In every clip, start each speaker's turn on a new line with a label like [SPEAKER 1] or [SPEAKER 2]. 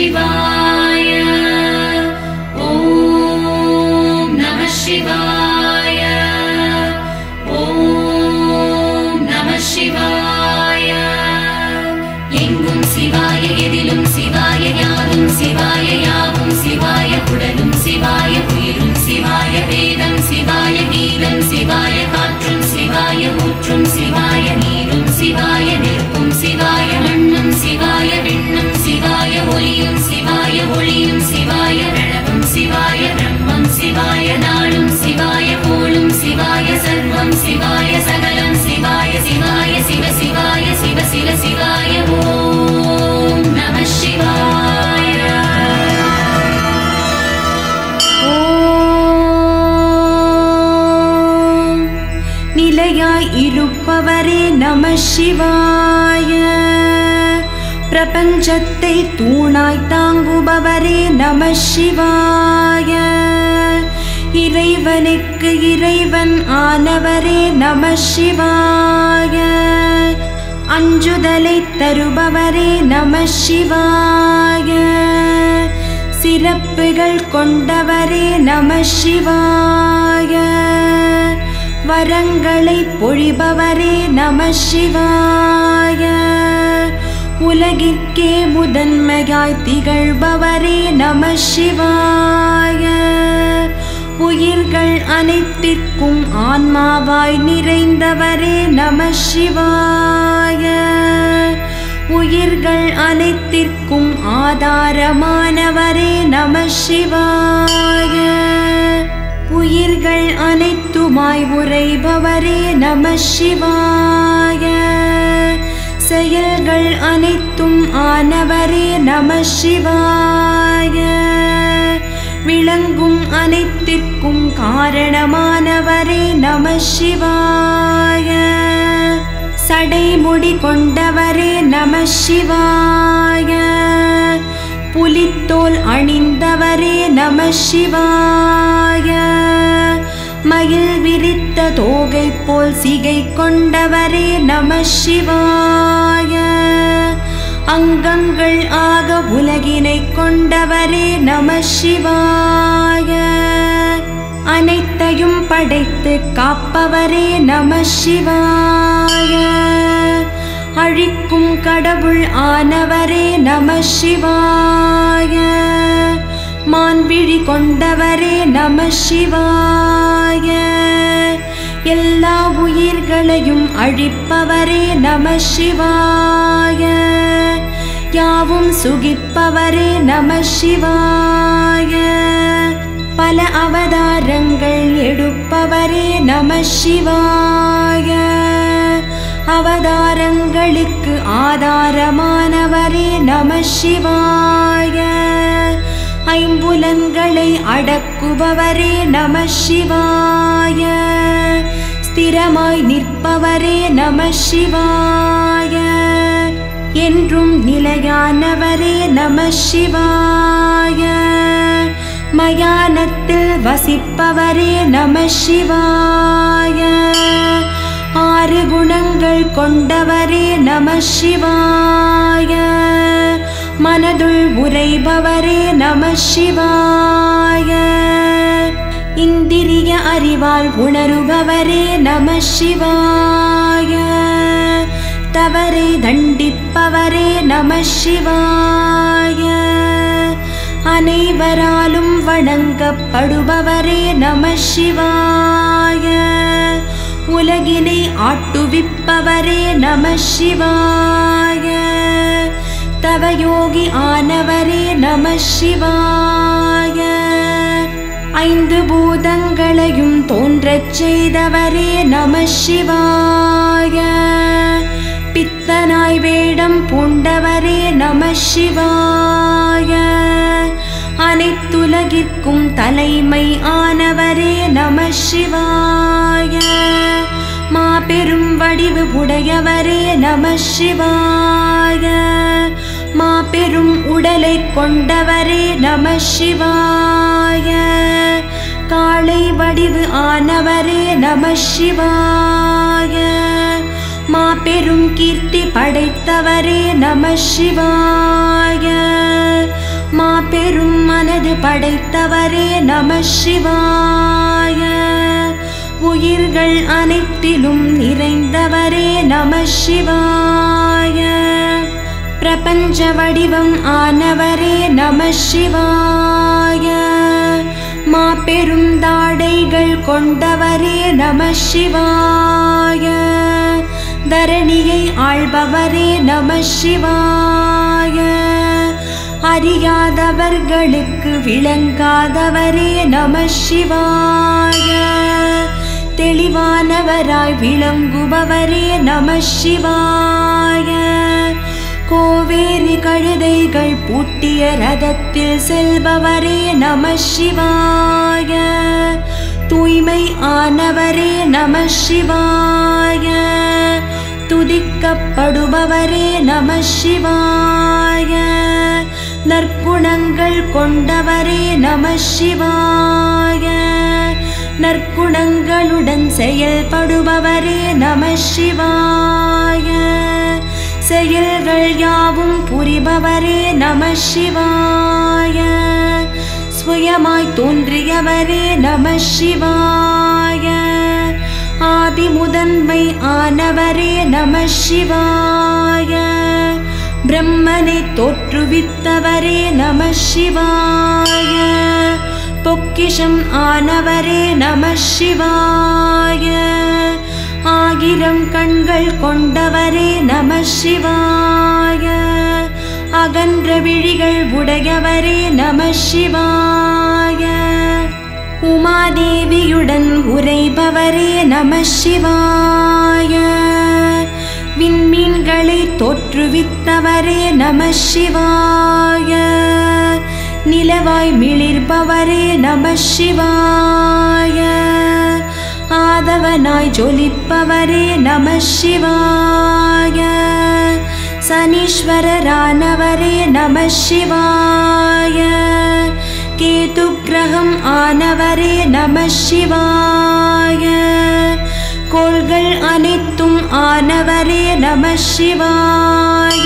[SPEAKER 1] शिवाय ॐ नमः शिवाय ॐ नमः शिवाय எங்கும் சிவாய எதிலும் சிவாய யாரும் சிவாய யாவும் சிவாய உடலும் சிவாய உயிரும் சிவாய வேதம் சிவாய கீதம் சிவாய காற்றும் சிவாய ஊற்றும் சிவாய நீரும் சிவாய நெருப்பும் சிவாய மண்ணும் சிவாய விண்ணும் சிவாய ஒலியும் சிவாய ஒளியும் சிவாய ரணவும் சிவாய பிரம்மம் சிவாய நாளும் சிவாய போலும் சிவாய சர்வம் சிவாய சகலம் சிவாய சிவாய சிவ சிவாய சிவ சிவ சிவாய ஓம் நம சிவாய
[SPEAKER 2] ஓம் நிலையாய் இருப்பவரே நம சிவாய பிரபஞ்சத்தை தூணாய் தாங்குபவரே நம சிவாய இறைவனுக்கு இறைவன் ஆனவரே நம சிவாய அஞ்சுதலை தருபவரே நம சிவாய சிறப்புகள் கொண்டவரே நம சிவாய வரங்களை பொழிபவரே நம சிவாய உலகிற்கே முதன்மையாய் திகழ்பவரே நம சிவாய உயிர்கள் அனைத்திற்கும் ஆன்மாவாய் நிறைந்தவரே நம சிவாய உயிர்கள் அனைத்திற்கும் ஆதாரமானவரே நம சிவாய உயிர்கள் அனைத்துமாய் உரைபவரே நம சிவாய செயல்கள் அனைத்தும் ஆனவரே நம சிவாய விளங்கும் அனைத்திற்கும் காரணமானவரே நம சிவாய சடைமுடி கொண்டவரே நம சிவாய புலித்தோல் அணிந்தவரே நம சிவாய மயில் விரித்த தோகை போல் சிகை கொண்டவரே நம சிவாய அங்கங்கள் ஆக உலகினை கொண்டவரே நம சிவாய அனைத்தையும் படைத்து காப்பவரே நம சிவாய அழிக்கும் கடவுள் ஆனவரே நம சிவாய மான்விழி கொண்டவரே நம சிவாய எல்லா உயிர்களையும் அழிப்பவரே நம சிவாய யாவும் சுகிப்பவரே நம சிவாய பல அவதாரங்கள் எடுப்பவரே நம சிவாய அவதாரங்களுக்கு ஆதாரமானவரே நம சிவாய ஐம்புலன்களை அடக்குபவரே நம சிவாய ஸ்திரமாய் நிற்பவரே நம சிவாய என்றும் நிலையானவரே நம சிவாய மயானத்தில் வசிப்பவரே நம சிவாய ஆறு குணங்கள் கொண்டவரே நம சிவாய மனதுள் உரைபவரே நம சிவாய இந்திரிய அறிவால் உணருபவரே நம சிவாய தவறை தண்டிப்பவரே நம சிவாய அனைவராலும் வணங்கப்படுபவரே நம சிவாய உலகினை ஆட்டுவிப்பவரே நம சிவாய தவயோகி ஆனவரே நம சிவாய ஐந்து பூதங்களையும் தோன்றச் செய்தவரே நம சிவாய பித்தனாய் வேடம் பூண்டவரே நம சிவாய அனைத்துலகிற்கும் தலைமை ஆனவரே நம சிவாய மாபெரும் வடிவு உடையவரே நம சிவாய மாபெரும் உடலை கொண்டவரே நம சிவாய காளை வடிவு ஆனவரே நம சிவாய மாபெரும் கீர்த்தி படைத்தவரே நம சிவாய படைத்தவரே நம சிவாய உயிர்கள் அனைத்திலும் நிறைந்தவரே நம சிவாய பிரபஞ்ச வடிவம் ஆனவரே நம சிவாய மாபெரும் தாடைகள் கொண்டவரே நம சிவாய தரணியை ஆள்பவரே நம சிவாய அறியாதவர்களுக்கு விளங்காதவரே நம சிவாய தெளிவானவராய் விளங்குபவரே நம சிவாய கோவேரி கழுதைகள் பூட்டிய ரதத்தில் செல்பவரே நம சிவாய தூய்மை ஆனவரே நம சிவாய துதிக்கப்படுபவரே நம சிவாய நற்குணங்கள் கொண்டவரே நம சிவாய நற்குணங்களுடன் செயல்படுபவரே நம சிவாய செயல்கள் யாவும் புரிபவரே நம சிவாய சுயமாய் தோன்றியவரே நம சிவாய ஆதி முதன்மை ஆனவரே நம சிவாய பிரம்மனை தோற்றுவித்தவரே நம சிவாய பொக்கிஷம் ஆனவரே நம சிவாய ஆயிரம் கண்கள் கொண்டவரே நம சிவாய அகன்ற விழிகள் உடையவரே நம சிவாய உமாதேவியுடன் உரைபவரே நம சிவாய விண்மீன்களை தோற்றுவித்தவரே நம சிவாய நிலவாய் மிளிர்பவரே நம சிவாய ஆதவனாய் ஜொலிப்பவரே நம சிவாய சனீஸ்வரரானவரே நம சிவாய கேது கிரகம் ஆனவரே நம சிவாய கோள்கள் அனைத்தும் ஆனவரே நம சிவாய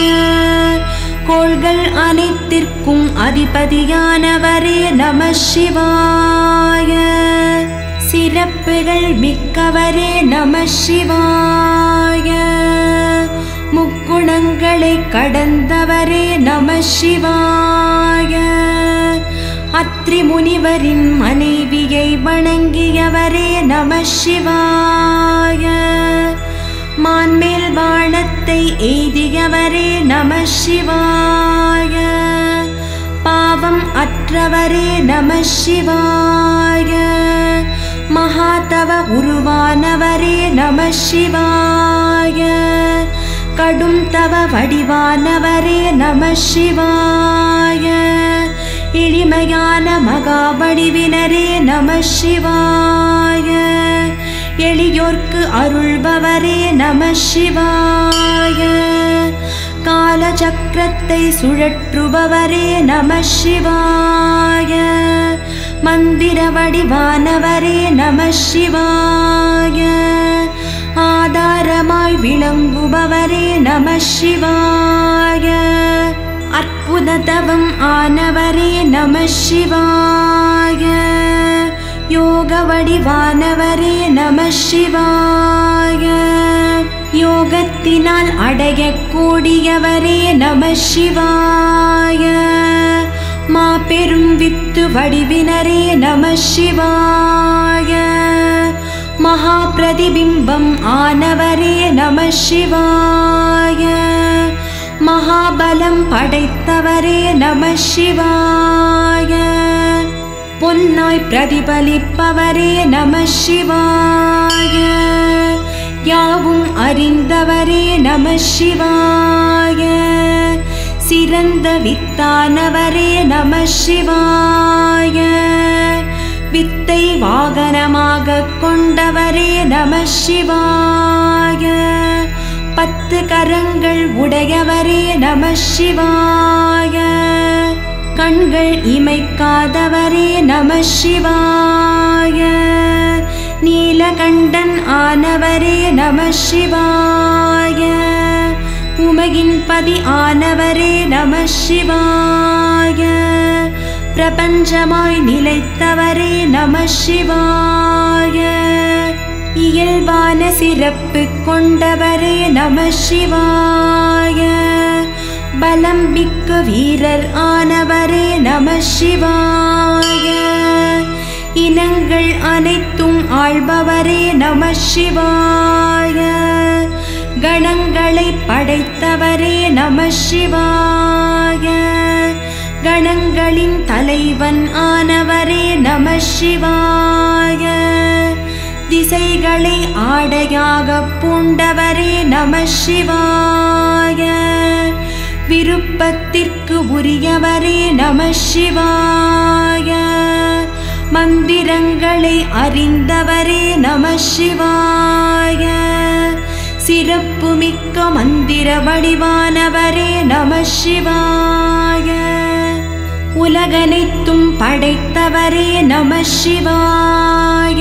[SPEAKER 2] கோள்கள் அனைத்திற்கும் அதிபதியானவரே நம சிவாய சிறப்புகள் மிக்கவரே நம சிவாய முக்குணங்களை கடந்தவரே நம சிவாய அத்ரி முனிவரின் மனைவியை வணங்கியவரே நம சிவாய மான்மேல் வானத்தை எய்தியவரே நம சிவாய பாவம் அற்றவரே நம சிவாய மகாதவ உருவானவரே நம சிவாய கடும் தவ வடிவானவரே நம சிவாய எளிமையான மகாவடிவினரே நம சிவாய எளியோர்க்கு அருள்பவரே நம சிவாய கால சக்கரத்தை சுழற்றுபவரே நம சிவாய மந்திர வடிவானவரே நம சிவாய ஆதாரமாய் விளங்குபவரே நம சிவாய அற்புத தவம் ஆனவரே நம சிவாய யோக வடிவானவரே நம சிவாய யோகத்தினால் அடையக்கூடியவரே நம சிவாய மாபெரும் வித்து வடிவினரே நம சிவாய மகா பிரதிபிம்பம் ஆனவரே நம சிவாய மகாபலம் படைத்தவரே நம சிவாய பொன்னாய் பிரதிபலிப்பவரே நம சிவாய யாவும் அறிந்தவரே நம சிவாய சிறந்த வித்தானவரே நம சிவாய வித்தை வாகனமாக கொண்டவரே நம சிவாய பத்து கரங்கள் உடையவரே நம சிவாய கண்கள் இமைக்காதவரே நம சிவாய நீலகண்டன் ஆனவரே நம சிவாய உமையின் பதி ஆனவரே நம சிவாய பிரபஞ்சமாய் நிலைத்தவரே நம சிவாய இயல்பான சிறப்பு கொண்டவரே நம சிவாய பலம் மிக்க வீரர் ஆனவரே நம சிவாய இனங்கள் அனைத்தும் ஆள்பவரே நம சிவாய கணங்களை படைத்தவரே நம சிவாய கணங்களின் தலைவன் ஆனவரே நம சிவாய திசைகளை ஆடையாக பூண்டவரே நம சிவாய விருப்பத்திற்கு உரியவரே நம சிவாய மந்திரங்களை அறிந்தவரே நம சிவாய சிறப்பு மிக்க மந்திர வடிவானவரே நம சிவாய உலகனைத்தும் படைத்தவரே நம சிவாய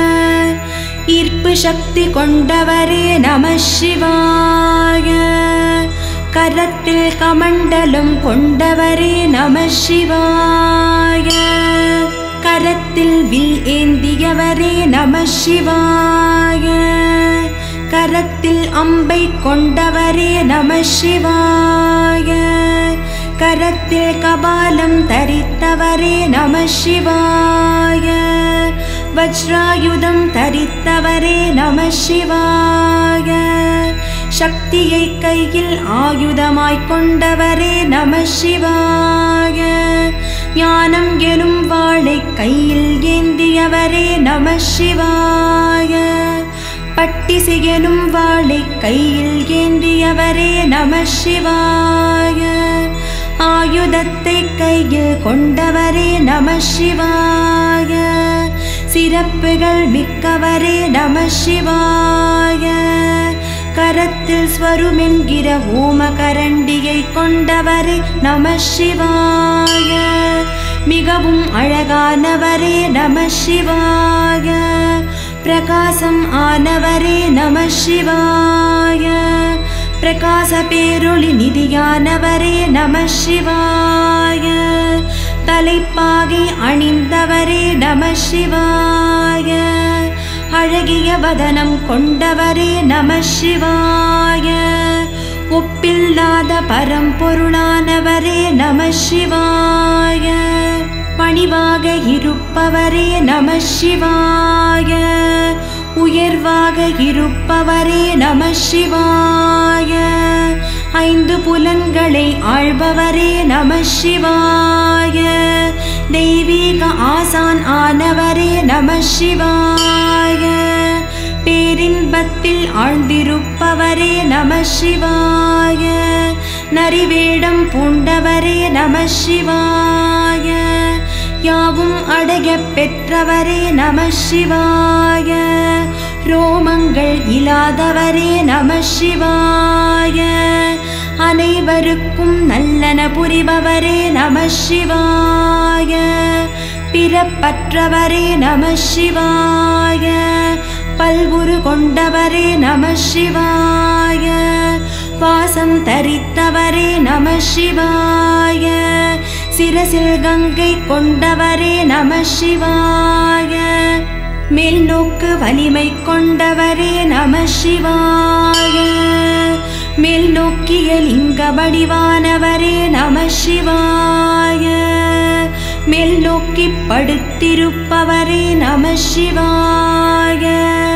[SPEAKER 2] ஈர்ப்பு சக்தி கொண்டவரே நம சிவாய கரத்தில் கமண்டலம் கொண்டவரே நம சிவாய கரத்தில் வில் ஏந்தியவரே நம சிவாய கரத்தில் அம்பை கொண்டவரே நம சிவாய கரத்தில் கபாலம் தரித்தவரே நம சிவாய வஜ்ராயுதம் தரித்தவரே நம சிவாய சக்தியை கையில் ஆயுதமாய்க் கொண்டவரே நம சிவாய ஞானம் எனும் வாளை கையில் ஏந்தியவரே நம சிவாய பட்டிசை எனும் வாளை கையில் ஏந்தியவரே நம சிவாய ஆயுதத்தை கையில் கொண்டவரே நம சிவாய சிறப்புகள் மிக்கவரே நம சிவாய கரத்தில் ஸ்வருமென்கிற ஓம கரண்டியை கொண்டவரே நம சிவாய மிகவும் அழகானவரே நம சிவாய பிரகாசம் ஆனவரே நம சிவாய பிரகாச பேரொளி நிதியானவரே நம சிவாய தலைப்பாகை அணிந்தவரே நம சிவாய அழகிய வதனம் கொண்டவரே நம சிவாய ஒப்பில்லாத பரம்பொருளானவரே நம சிவாய பணிவாக இருப்பவரே நம சிவாய உயர்வாக இருப்பவரே நம சிவாய ஐந்து புலன்களை ஆள்பவரே நம சிவாய தெய்வீக ஆசான் ஆனவரே நம சிவாய பேரின்பத்தில் ஆழ்ந்திருப்பவரே நம சிவாய நரிவேடம் பூண்டவரே நம சிவாய யாவும் அடைய பெற்றவரே நம சிவாய ரோமங்கள் இல்லாதவரே நம சிவாய அனைவருக்கும் நல்லன புரிபவரே நம சிவாய பிறப்பற்றவரே நம சிவாய பல்குரு கொண்டவரே நம சிவாய வாசம் தரித்தவரே நம சிவாய சிரசில் கங்கை கொண்டவரே நம சிவாய மேல் நோக்கு வலிமை கொண்டவரே நம சிவாய மேல் நோக்கிய லிங்க வடிவானவரே நம சிவாய மேல் நோக்கி படுத்திருப்பவரே நம சிவாய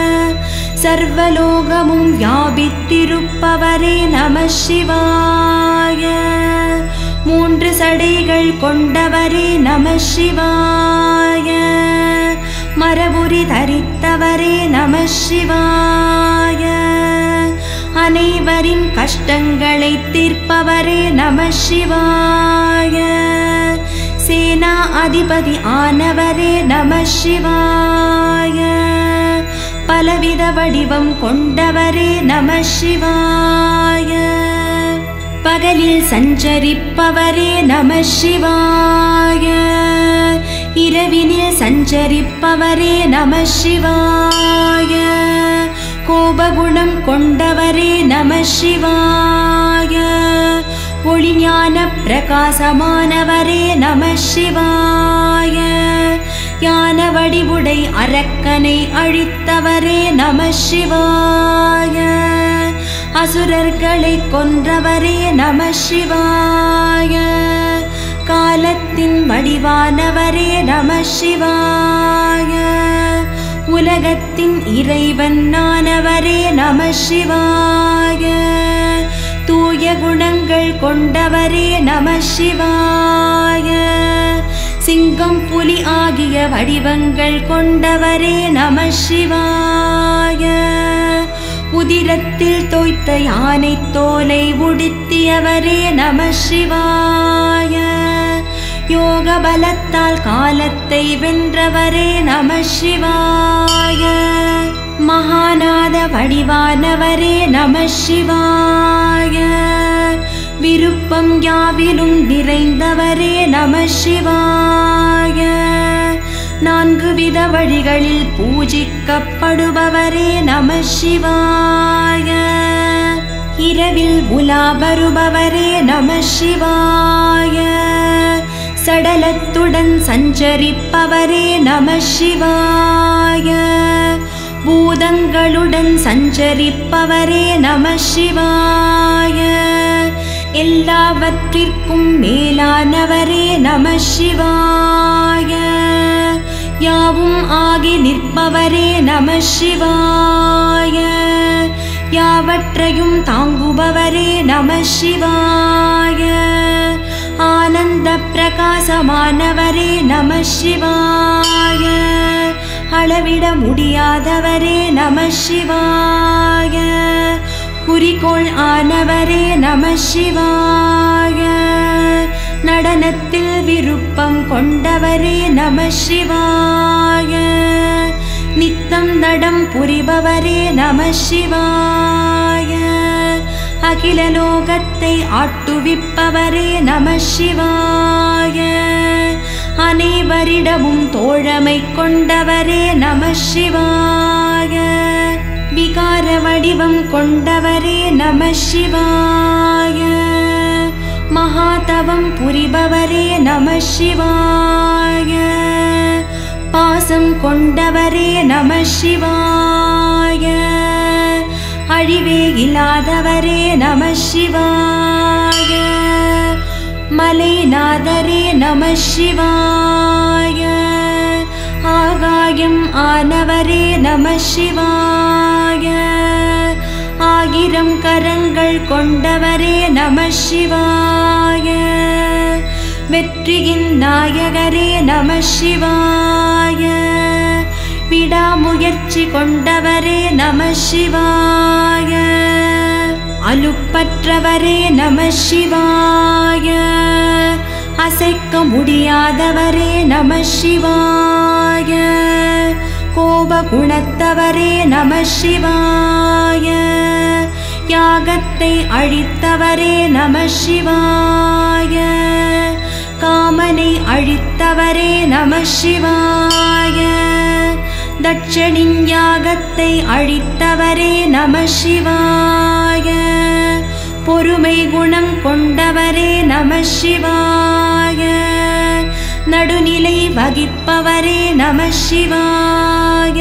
[SPEAKER 2] சர்வலோகமும் வியாபித்திருப்பவரே நம சிவாய மூன்று சடைகள் கொண்டவரே நம சிவாய மரபுரி தரித்தவரே நம சிவாய அனைவரின் கஷ்டங்களை தீர்ப்பவரே நம சிவாய சேனா அதிபதி ஆனவரே நம சிவாய பலவித வடிவம் கொண்டவரே நம சிவாய பகலில் சஞ்சரிப்பவரே நம சிவாய இரவினில் சஞ்சரிப்பவரே நம சிவாய கோபகுணம் கொண்டவரே நம சிவாய ஒளிஞான பிரகாசமானவரே நம சிவாய ஞான வடிவுடை அரக்கனை அழித்தவரே நம சிவாய அசுரர்களை கொன்றவரே நம சிவாய காலத்தின் வடிவானவரே நம சிவாய உலகத்தின் இறைவன் நானவரே நம சிவாய தூய குணங்கள் கொண்டவரே நம சிவாய சிங்கம் புலி ஆகிய வடிவங்கள் கொண்டவரே நம சிவாய உதிரத்தில் தோய்த்த யானை தோலை உடுத்தியவரே நம சிவாய யோக பலத்தால் காலத்தை வென்றவரே நம சிவாய மகாநாத வடிவானவரே நம சிவாய விருப்பம் யாவிலும் நிறைந்தவரே நம சிவாய நான்கு வித வழிகளில் பூஜிக்கப்படுபவரே நம சிவாய இரவில் உலா வருபவரே நம சிவாய சடலத்துடன் சஞ்சரிப்பவரே நம சிவாய பூதங்களுடன் சஞ்சரிப்பவரே நம சிவாய எல்லாவற்றிற்கும் மேலானவரே நம சிவாய யாவும் ஆகி நிற்பவரே நம சிவாய யாவற்றையும் தாங்குபவரே நம சிவாய ஆனந்த பிரகாசமானவரே நம சிவாய அளவிட முடியாதவரே நம சிவாய குறிக்கோள் ஆனவரே நம சிவாய நடனத்தில் விருப்பம் கொண்டவரே நம சிவாய நித்தம் நடம் புரிபவரே நம சிவாய அகில லோகத்தை ஆட்டுவிப்பவரே நம சிவாய அனைவரிடமும் தோழமை கொண்டவரே நம சிவாய விகார வடிவம் கொண்டவரே நம சிவாய மகாதவம் புரிபவரே நம சிவாய பாசம் கொண்டவரே நம சிவாய அழிவே இல்லாதவரே நம சிவாய மலைநாதரே நம சிவாய ஆகாயம் ஆனவரே நம சிவாய ஆயிரம் கரங்கள் கொண்டவரே நம சிவாய வெற்றியின் நாயகரே நம சிவாய விடாமுயற்சி கொண்டவரே நம சிவாய அலுப்பற்றவரே நம சிவாய அசைக்க முடியாதவரே நம சிவாய கோப குணத்தவரே நம சிவாய யாகத்தை அழித்தவரே நம சிவாய காமனை அழித்தவரே நம சிவாய தட்சணின் யாகத்தை அழித்தவரே நம சிவாய பொறுமை குணம் கொண்டவரே நம சிவாய நடுநிலை வகிப்பவரே நம சிவாய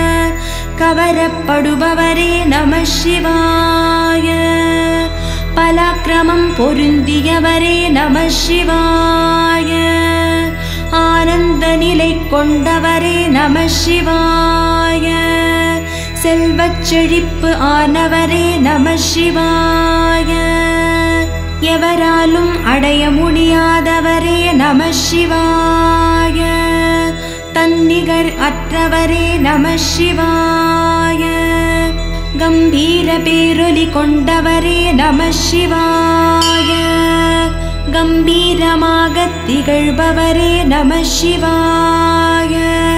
[SPEAKER 2] கவரப்படுபவரே நம சிவாய பலாக்கிரமம் பொருந்தியவரே நம சிவாய ஆனந்த நிலை கொண்டவரே நம சிவாய செல்வச் செழிப்பு ஆனவரே நம சிவாய எவராலும் அடைய முடியாதவரே நம சிவாய தன்னிகர் அற்றவரே நம சிவாய கம்பீர பேரொலி கொண்டவரே நம சிவாய கம்பீரமாக திகழ்பவரே நம சிவாய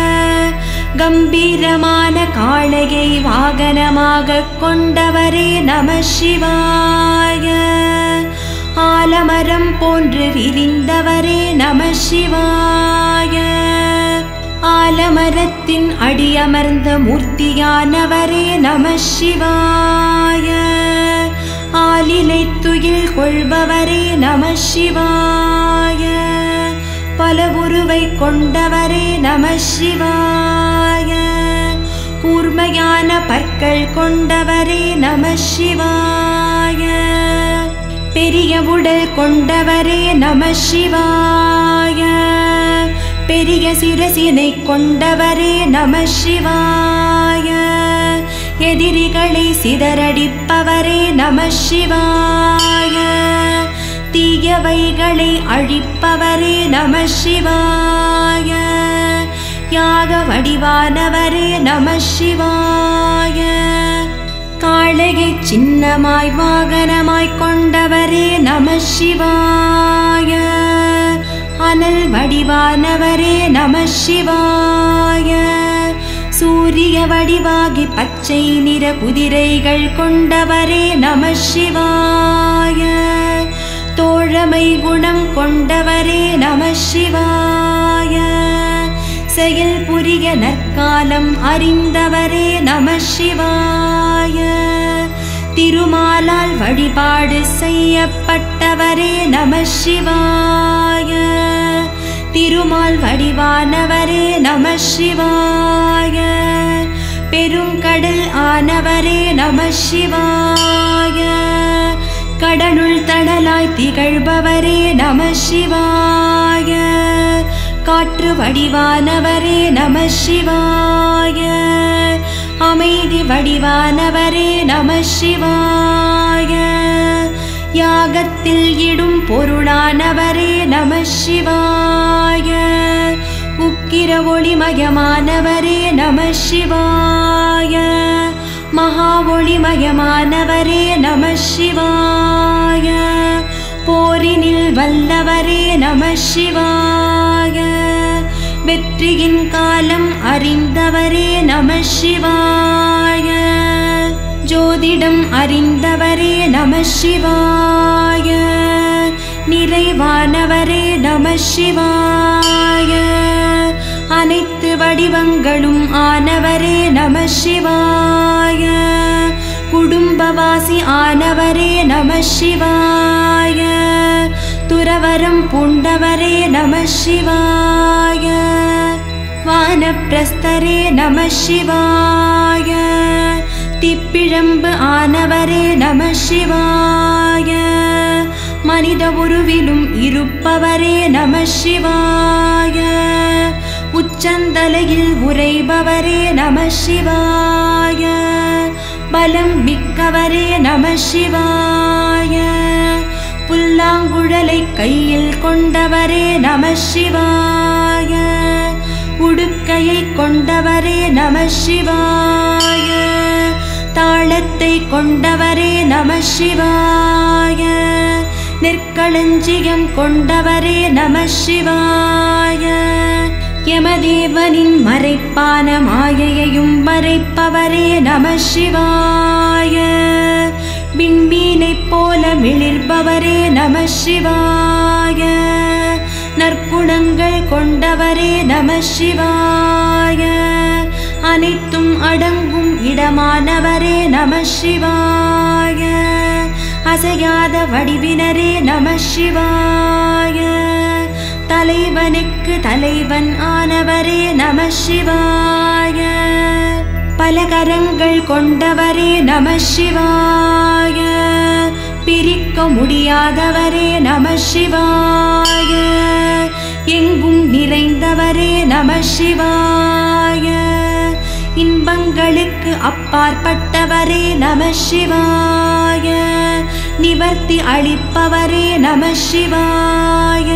[SPEAKER 2] கம்பீரமான காளையை வாகனமாக கொண்டவரே நம சிவாய ஆலமரம் போன்று விரிந்தவரே நம சிவாய ஆலமரத்தின் அடியமர்ந்த மூர்த்தியானவரே நம சிவாய ஆலிலை துயில் கொள்பவரே நம சிவாய பல உருவை கொண்டவரே நம சிவாய கூர்மையான பற்கள் கொண்டவரே நம சிவாய பெரிய உடல் கொண்டவரே நம சிவாய பெரிய சிரசினை கொண்டவரே நம சிவாய எதிரிகளை சிதறடிப்பவரே நம சிவாய தீயவைகளை அழிப்பவரே நம சிவாய யாக வடிவானவரே நம சிவாய காளையை சின்னமாய் வாகனமாய் கொண்டவரே நம சிவாய அனல் வடிவானவரே நம சிவாய சூரிய வடிவாகி பச்சை நிற குதிரைகள் கொண்டவரே நம சிவாய தோழமை குணம் கொண்டவரே நம சிவாய செயல் புரிய நற்காலம் அறிந்தவரே நம சிவாய திருமாலால் வழிபாடு செய்யப்பட்டவரே நம சிவாய திருமால் வடிவானவரே நம சிவாய பெருங்கடல் ஆனவரே நம சிவாய கடலுள் தடலாய் திகழ்பவரே நம சிவாய காற்று வடிவானவரே நம சிவாய அமைதி வடிவானவரே நம சிவாய யாகத்தில் இடும் பொருளானவரே நம சிவாய உக்கிர ஒளிமயமானவரே நம சிவாய மகா ஒளிமயமானவரே நம சிவாய போரினில் வல்லவரே நம சிவாய வெற்றியின் காலம் அறிந்தவரே நம சிவாய ஜோதிடம் அறிந்தவரே நம சிவாய நிறைவானவரே நம சிவாய அனைத்து வடிவங்களும் ஆனவரே நம சிவாய குடும்பவாசி ஆனவரே நம சிவாய துறவரம் பூண்டவரே நம சிவாய வானப்பிரஸ்தரே நம சிவாய திப்பிழம்பு ஆனவரே நம சிவாய மனித உருவிலும் இருப்பவரே நம சிவாய உச்சந்தலையில் உரைபவரே நம சிவாய பலம் மிக்கவரே நம சிவாய புல்லாங்குழலை கையில் கொண்டவரே நம சிவாய உடுக்கையை கொண்டவரே நம சிவாய தாளத்தை கொண்டவரே நம சிவாய நெற்களஞ்சியம் கொண்டவரே நம சிவாய யமதேவனின் மறைப்பான மாயையையும் மறைப்பவரே நம சிவாய விண்மீனைப் போல மிளிர்பவரே நம சிவாய நற்குணங்கள் கொண்டவரே நம சிவாய அனைத்தும் அடங்கும் இடமானவரே நம சிவாய அசையாத வடிவினரே நம சிவாய தலைவனுக்கு தலைவன் ஆனவரே நம சிவாய பல கரங்கள் கொண்டவரே நம சிவாய பிரிக்க முடியாதவரே நம சிவாய எங்கும் நிறைந்தவரே நம சிவாய இன்பங்களுக்கு அப்பாற்பட்டவரே நம சிவாய நிவர்த்தி அளிப்பவரே நம சிவாய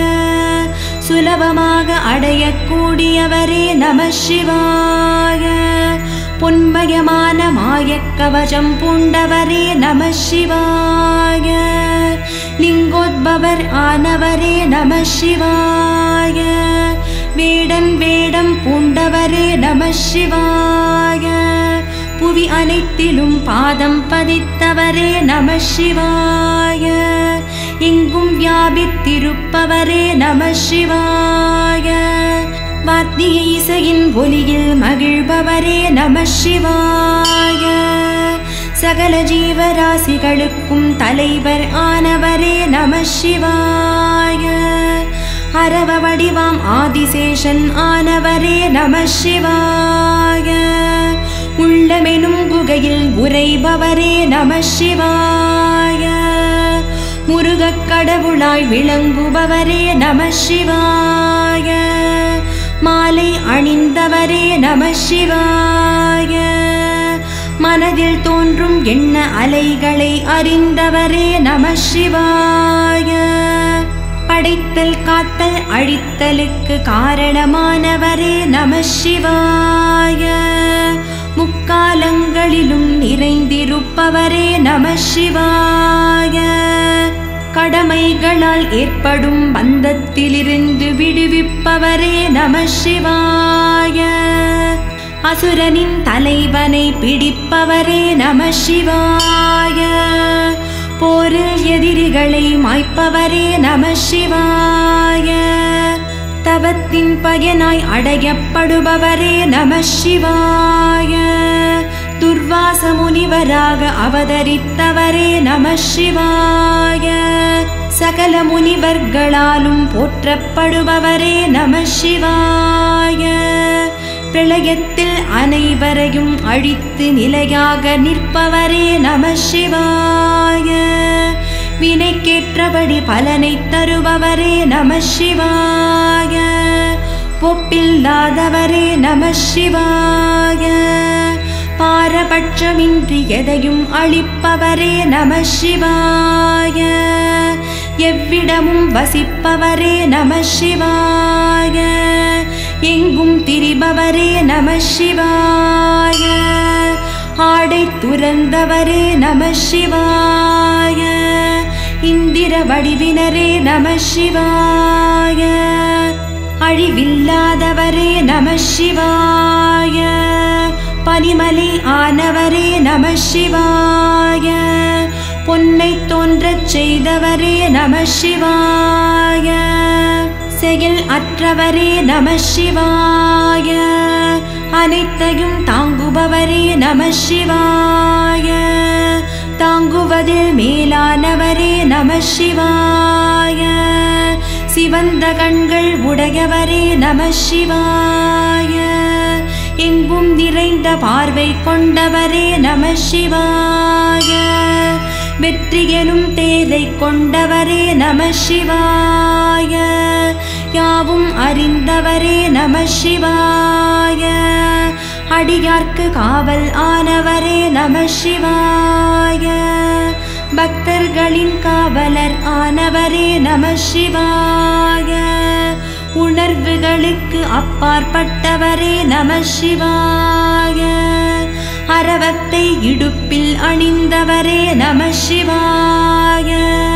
[SPEAKER 2] சுலபமாக அடையக்கூடியவரே நம சிவாய பொன்மயமான மாயக்கவசம் பூண்டவரே நம சிவாய லிங்கோத்பவர் ஆனவரே நம சிவாய வேடன் வேடம் பூண்டவரே நம சிவாய புவி அனைத்திலும் பாதம் பதித்தவரே நம சிவாய எங்கும் வியாபித்திருப்பவரே நம சிவாய வாத்திய இசையின் ஒலியில் மகிழ்பவரே நம சிவாய சகல ஜீவராசிகளுக்கும் தலைவர் ஆனவரே நம சிவாய அரவ வடிவாம் ஆதிசேஷன் ஆனவரே நம சிவாய உள்ளமெனும் குகையில் உரைபவரே நம சிவாய முருகக் கடவுளாய் விளங்குபவரே நம சிவாய மாலை அணிந்தவரே நம சிவாய மனதில் தோன்றும் எண்ண அலைகளை அறிந்தவரே நம சிவாய படைத்தல் காத்தல் அழித்தலுக்கு காரணமானவரே நம சிவாய முக்காலங்களிலும் நிறைந்திருப்பவரே நம சிவாய கடமைகளால் ஏற்படும் பந்தத்திலிருந்து விடுவிப்பவரே நம சிவாய அசுரனின் தலைவனை பிடிப்பவரே நம சிவாய போரில் எதிரிகளை மாய்ப்பவரே நம சிவாய தவத்தின் பயனாய் அடையப்படுபவரே நம சிவாய துர்வாச முனிவராக அவதரித்தவரே நம சிவாய சகல முனிவர்களாலும் போற்றப்படுபவரே நம சிவாய பிரளயத்தில் அனைவரையும் அழித்து நிலையாக நிற்பவரே நம சிவாய வினைக்கேற்றபடி பலனை தருபவரே நம சிவாய ஒப்பில்லாதவரே நம சிவாய பாரபட்சமின்றி எதையும் அளிப்பவரே நம சிவாய எவ்விடமும் வசிப்பவரே நம சிவாய எங்கும் திரிபவரே நம சிவாய ஆடை துறந்தவரே நம சிவாய இந்திர வடிவினரே நம சிவாய அழிவில்லாதவரே நம சிவாய பனிமலை ஆனவரே நம சிவாய பொன்னை தோன்றச் செய்தவரே நம சிவாய செயல் அற்றவரே நம சிவாய அனைத்தையும் தாங்குபவரே நம சிவாய தாங்குவதில் மேலானவரே நம சிவாய சிவந்த கண்கள் உடையவரே நம சிவாய எங்கும் நிறைந்த பார்வை கொண்டவரே நம சிவாய வெற்றி எனும் தேரை கொண்டவரே நம சிவாய யாவும் அறிந்தவரே நம சிவாய அடியார்க்கு காவல் ஆனவரே நம சிவாய பக்தர்களின் காவலர் ஆனவரே நம சிவாய உணர்வுகளுக்கு அப்பாற்பட்டவரே நம சிவாய அரவத்தை இடுப்பில் அணிந்தவரே நம சிவாய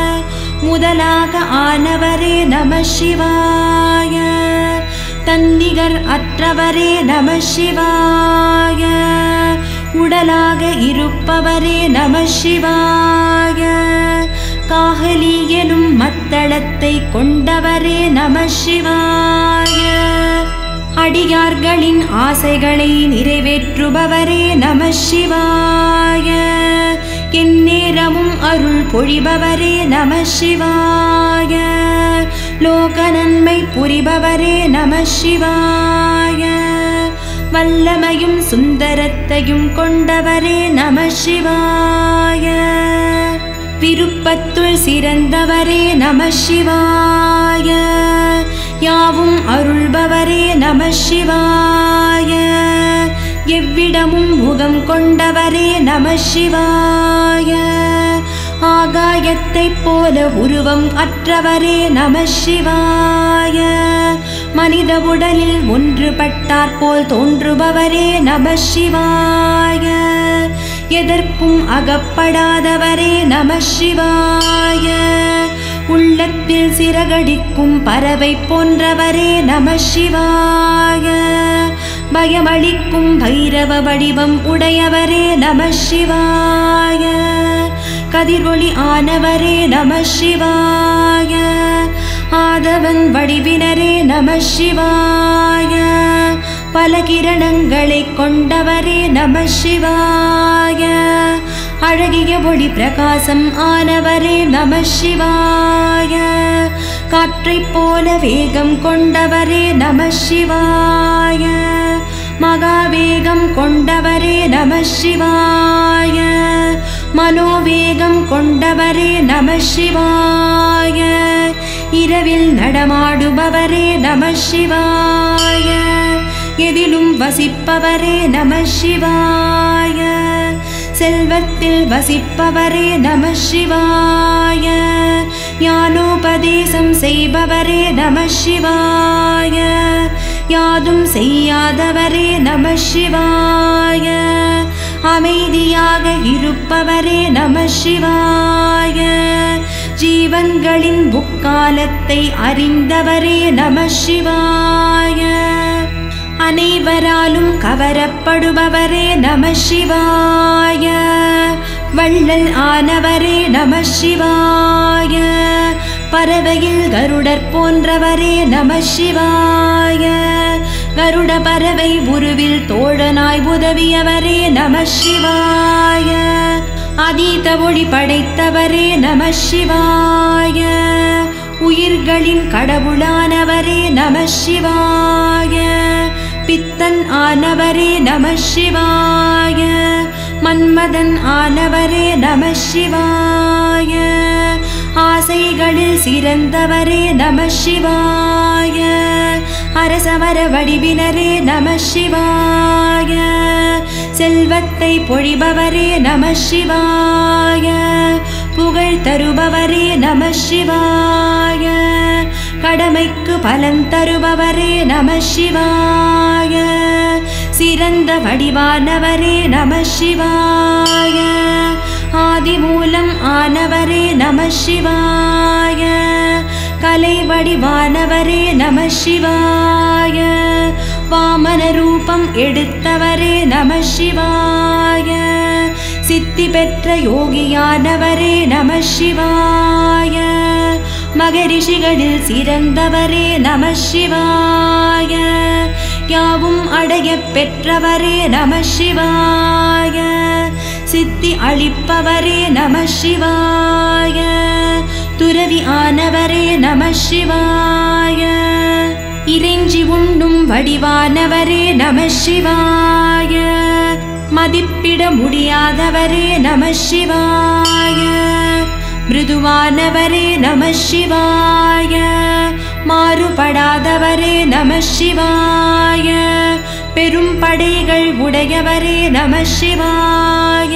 [SPEAKER 2] முதலாக ஆனவரே நம சிவாய தன்னிகர் அற்றவரே நம சிவாய உடலாக இருப்பவரே நம சிவாய காகலி எனும் மத்தளத்தை கொண்டவரே நம சிவாய அடியார்களின் ஆசைகளை நிறைவேற்றுபவரே நம சிவாய எந்நேரமும் அருள் பொழிபவரே நம சிவாய லோக நன்மை புரிபவரே நம சிவாய வல்லமையும் சுந்தரத்தையும் கொண்டவரே நம சிவாய விருப்பத்துள் சிறந்தவரே நம சிவாய யாவும் அருள்பவரே நம சிவாய எவ்விடமும் முகம் கொண்டவரே நம சிவாய ஆகாயத்தைப் போல உருவம் அற்றவரே நம சிவாய மனித உடலில் ஒன்றுபட்டாற் போல் தோன்றுபவரே நம சிவாய எதற்கும் அகப்படாதவரே நம சிவாய உள்ளத்தில் சிறகடிக்கும் பறவை போன்றவரே நம சிவாய பயமளிக்கும் பைரவ வடிவம் உடையவரே நம சிவாய கதிரொளி ஆனவரே நம சிவாய ஆதவன் வடிவினரே நம சிவாய பல கிரணங்களை கொண்டவரே நம சிவாய அழகிய ஒளி பிரகாசம் ஆனவரே நம சிவாய காற்றைப் போல வேகம் கொண்டவரே நம சிவாய மகாவேகம் கொண்டவரே நம சிவாய மனோவேகம் கொண்டவரே நம சிவாய இரவில் நடமாடுபவரே நம சிவாய எதிலும் வசிப்பவரே நம சிவாய செல்வத்தில் வசிப்பவரே நம சிவாய ஞானோபதேசம் செய்பவரே நம சிவாய யாதும் செய்யாதவரே நம சிவாய அமைதியாக இருப்பவரே நம சிவாய ஜீவன்களின் முக்காலத்தை அறிந்தவரே நம சிவாய அனைவராலும் கவரப்படுபவரே நம சிவாய வள்ளல் ஆனவரே நம சிவாய பறவையில் கருடர் போன்றவரே நம சிவாய கருட பறவை உருவில் தோழனாய் உதவியவரே நம சிவாய அதீத ஒளி படைத்தவரே நம சிவாய உயிர்களின் கடவுளானவரே நம சிவாய பித்தன் ஆனவரே நம சிவாய மன்மதன் ஆனவரே நம சிவாய ஆசைகளில் சிறந்தவரே நம சிவாய அரசமர வடிவினரே நம சிவாய செல்வத்தை பொழிபவரே நம சிவாய புகழ் தருபவரே நம சிவாய கடமைக்கு பலன் தருபவரே நம சிவாய சிறந்த வடிவானவரே நம சிவாய ஆதிமூலம் ஆனவரே நம சிவாய கலை வடிவானவரே நம சிவாய வாமன ரூபம் எடுத்தவரே நம சிவாய சித்தி பெற்ற யோகியானவரே நம சிவாய மகரிஷிகளில் சிறந்தவரே நம சிவாய யாவும் அடைய பெற்றவரே நம சிவாய சித்தி அளிப்பவரே நம சிவாய துறவி ஆனவரே நம சிவாய இறைஞ்சி உண்ணும் வடிவானவரே நம சிவாய மதிப்பிட முடியாதவரே நம சிவாய மிருதுவானவரே நம சிவாய மாறுபடாதவரே நம சிவாய பெரும் படைகள் உடையவரே நம சிவாய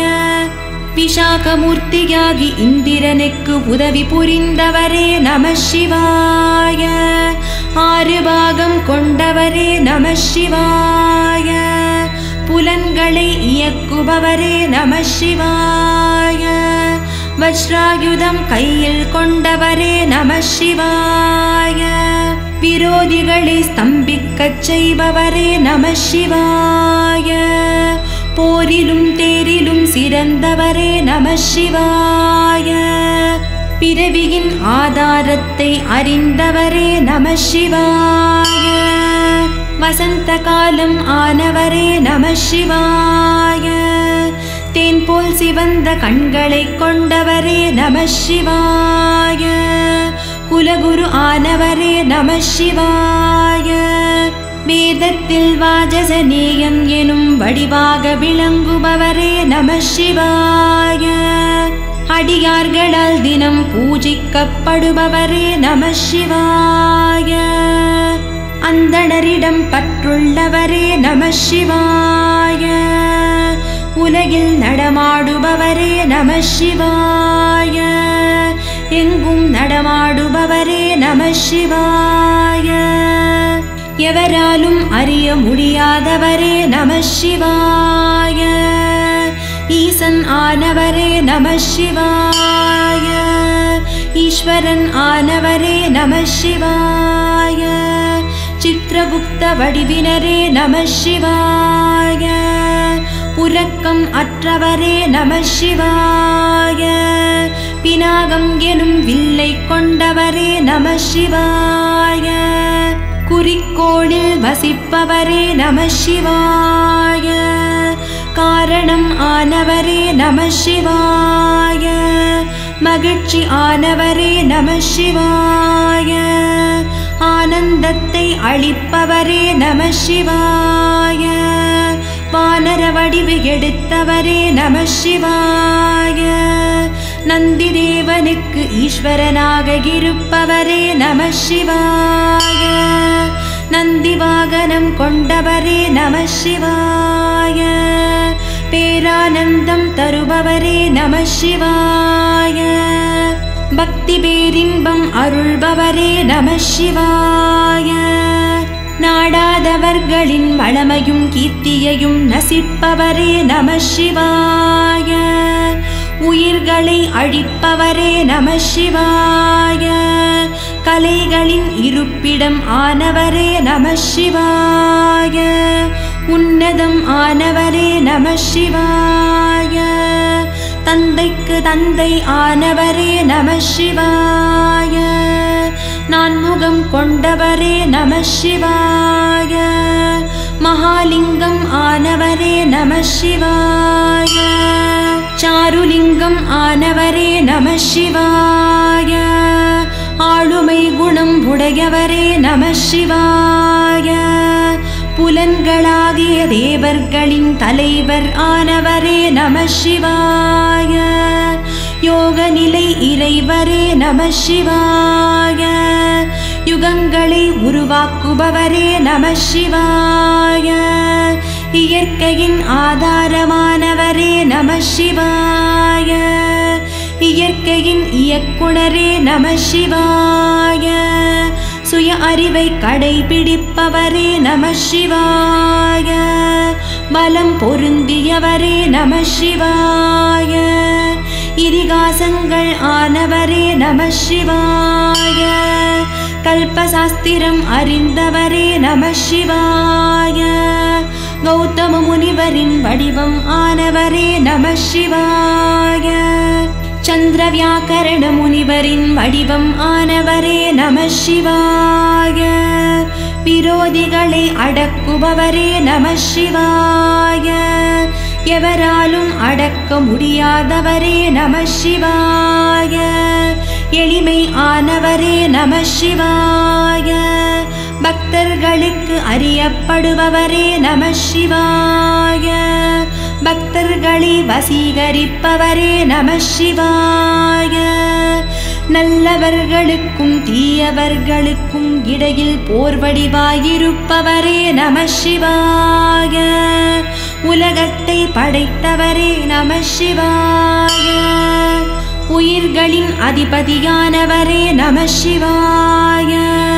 [SPEAKER 2] விஷாகமூர்த்தியாகி இந்திரனுக்கு உதவி புரிந்தவரே நம சிவாய ஆறு பாகம் கொண்டவரே நம சிவாய புலன்களை இயக்குபவரே நம சிவாய வஜ்ராயுதம் கையில் கொண்டவரே நம சிவாய விரோதிகளை ஸ்தம்பிக்கச் செய்பவரே நம சிவாய போரிலும் தேரிலும் சிறந்தவரே நம சிவாய பிறவியின் ஆதாரத்தை அறிந்தவரே நம சிவாய வசந்த காலம் ஆனவரே நம சிவாய தேன் போல் சிவந்த கண்களை கொண்டவரே நம சிவாய குலகுரு ஆனவரே நம சிவாய வேதத்தில் வாஜசநேயம் எனும் வடிவாக விளங்குபவரே நம சிவாய அடியார்களால் தினம் பூஜிக்கப்படுபவரே நம சிவாய அந்தணரிடம் பற்றுள்ளவரே நம சிவாய உலகில் நடமாடுபவரே நம சிவாய எங்கும் நடமாடுபவரே நம சிவாய எவராலும் அறிய முடியாதவரே நம சிவாய ஈசன் ஆனவரே நம சிவாய ஈஸ்வரன் ஆனவரே நம சிவாய சித்திரகுப்த வடிவினரே நம சிவாய உறக்கம் அற்றவரே நம சிவாய பினாகம் எனும் வில்லை கொண்டவரே நம சிவாய குறிக்கோளில் வசிப்பவரே நம சிவாய காரணம் ஆனவரே நம சிவாய மகிழ்ச்சி ஆனவரே நம சிவாய ஆனந்தத்தை அளிப்பவரே நம சிவாய வானர வடிவு எடுத்தவரே நம சிவாய நந்தி தேவனுக்கு ஈஸ்வரனாக இருப்பவரே நம சிவாய நந்தி வாகனம் கொண்டவரே நம சிவாய பேரானந்தம் தருபவரே நம சிவாய பக்தி பேரின்பம் அருள்பவரே நம சிவாய நாடாதவர்களின் வளமையும் கீர்த்தியையும் நசிப்பவரே நம சிவாய உயிர்களை அழிப்பவரே நம சிவாய கலைகளின் இருப்பிடம் ஆனவரே நம சிவாய உன்னதம் ஆனவரே நம சிவாய தந்தைக்கு தந்தை ஆனவரே நம சிவாய நான் முகம் கொண்டவரே நம சிவாய மகாலிங்கம் ஆனவரே நம சிவாய சாருலிங்கம் ஆனவரே நம சிவாய ஆளுமை குணம் உடையவரே நம சிவாய புலன்களாகிய தேவர்களின் தலைவர் ஆனவரே நம சிவாய யோக நிலை இறைவரே நம சிவாய யுகங்களை உருவாக்குபவரே நம சிவாய இயற்கையின் ஆதாரமானவரே நம சிவாய இயற்கையின் இயக்குனரே நம சிவாய சுய அறிவை கடைபிடிப்பவரே நம சிவாய பலம் பொருந்தியவரே நம சிவாய இதிகாசங்கள் ஆனவரே நம சிவாய கல்பசாஸ்திரம் அறிந்தவரே நம சிவாய கௌதம முனிவரின் வடிவம் ஆனவரே நம சிவாய சந்திர வியாக்கரண முனிவரின் வடிவம் ஆனவரே நம சிவாய விரோதிகளை அடக்குபவரே நம சிவாய எவராலும் அடக்க முடியாதவரே நம சிவாய எளிமை ஆனவரே நம சிவாய பக்தர்களுக்கு அறியப்படுபவரே நம சிவாய பக்தர்களை வசீகரிப்பவரே நம சிவாய நல்லவர்களுக்கும் தீயவர்களுக்கும் இடையில் போர் வடிவாயிருப்பவரே நம சிவாய உலகத்தை படைத்தவரே நம சிவாய உயிர்களின் அதிபதியானவரே நம சிவாய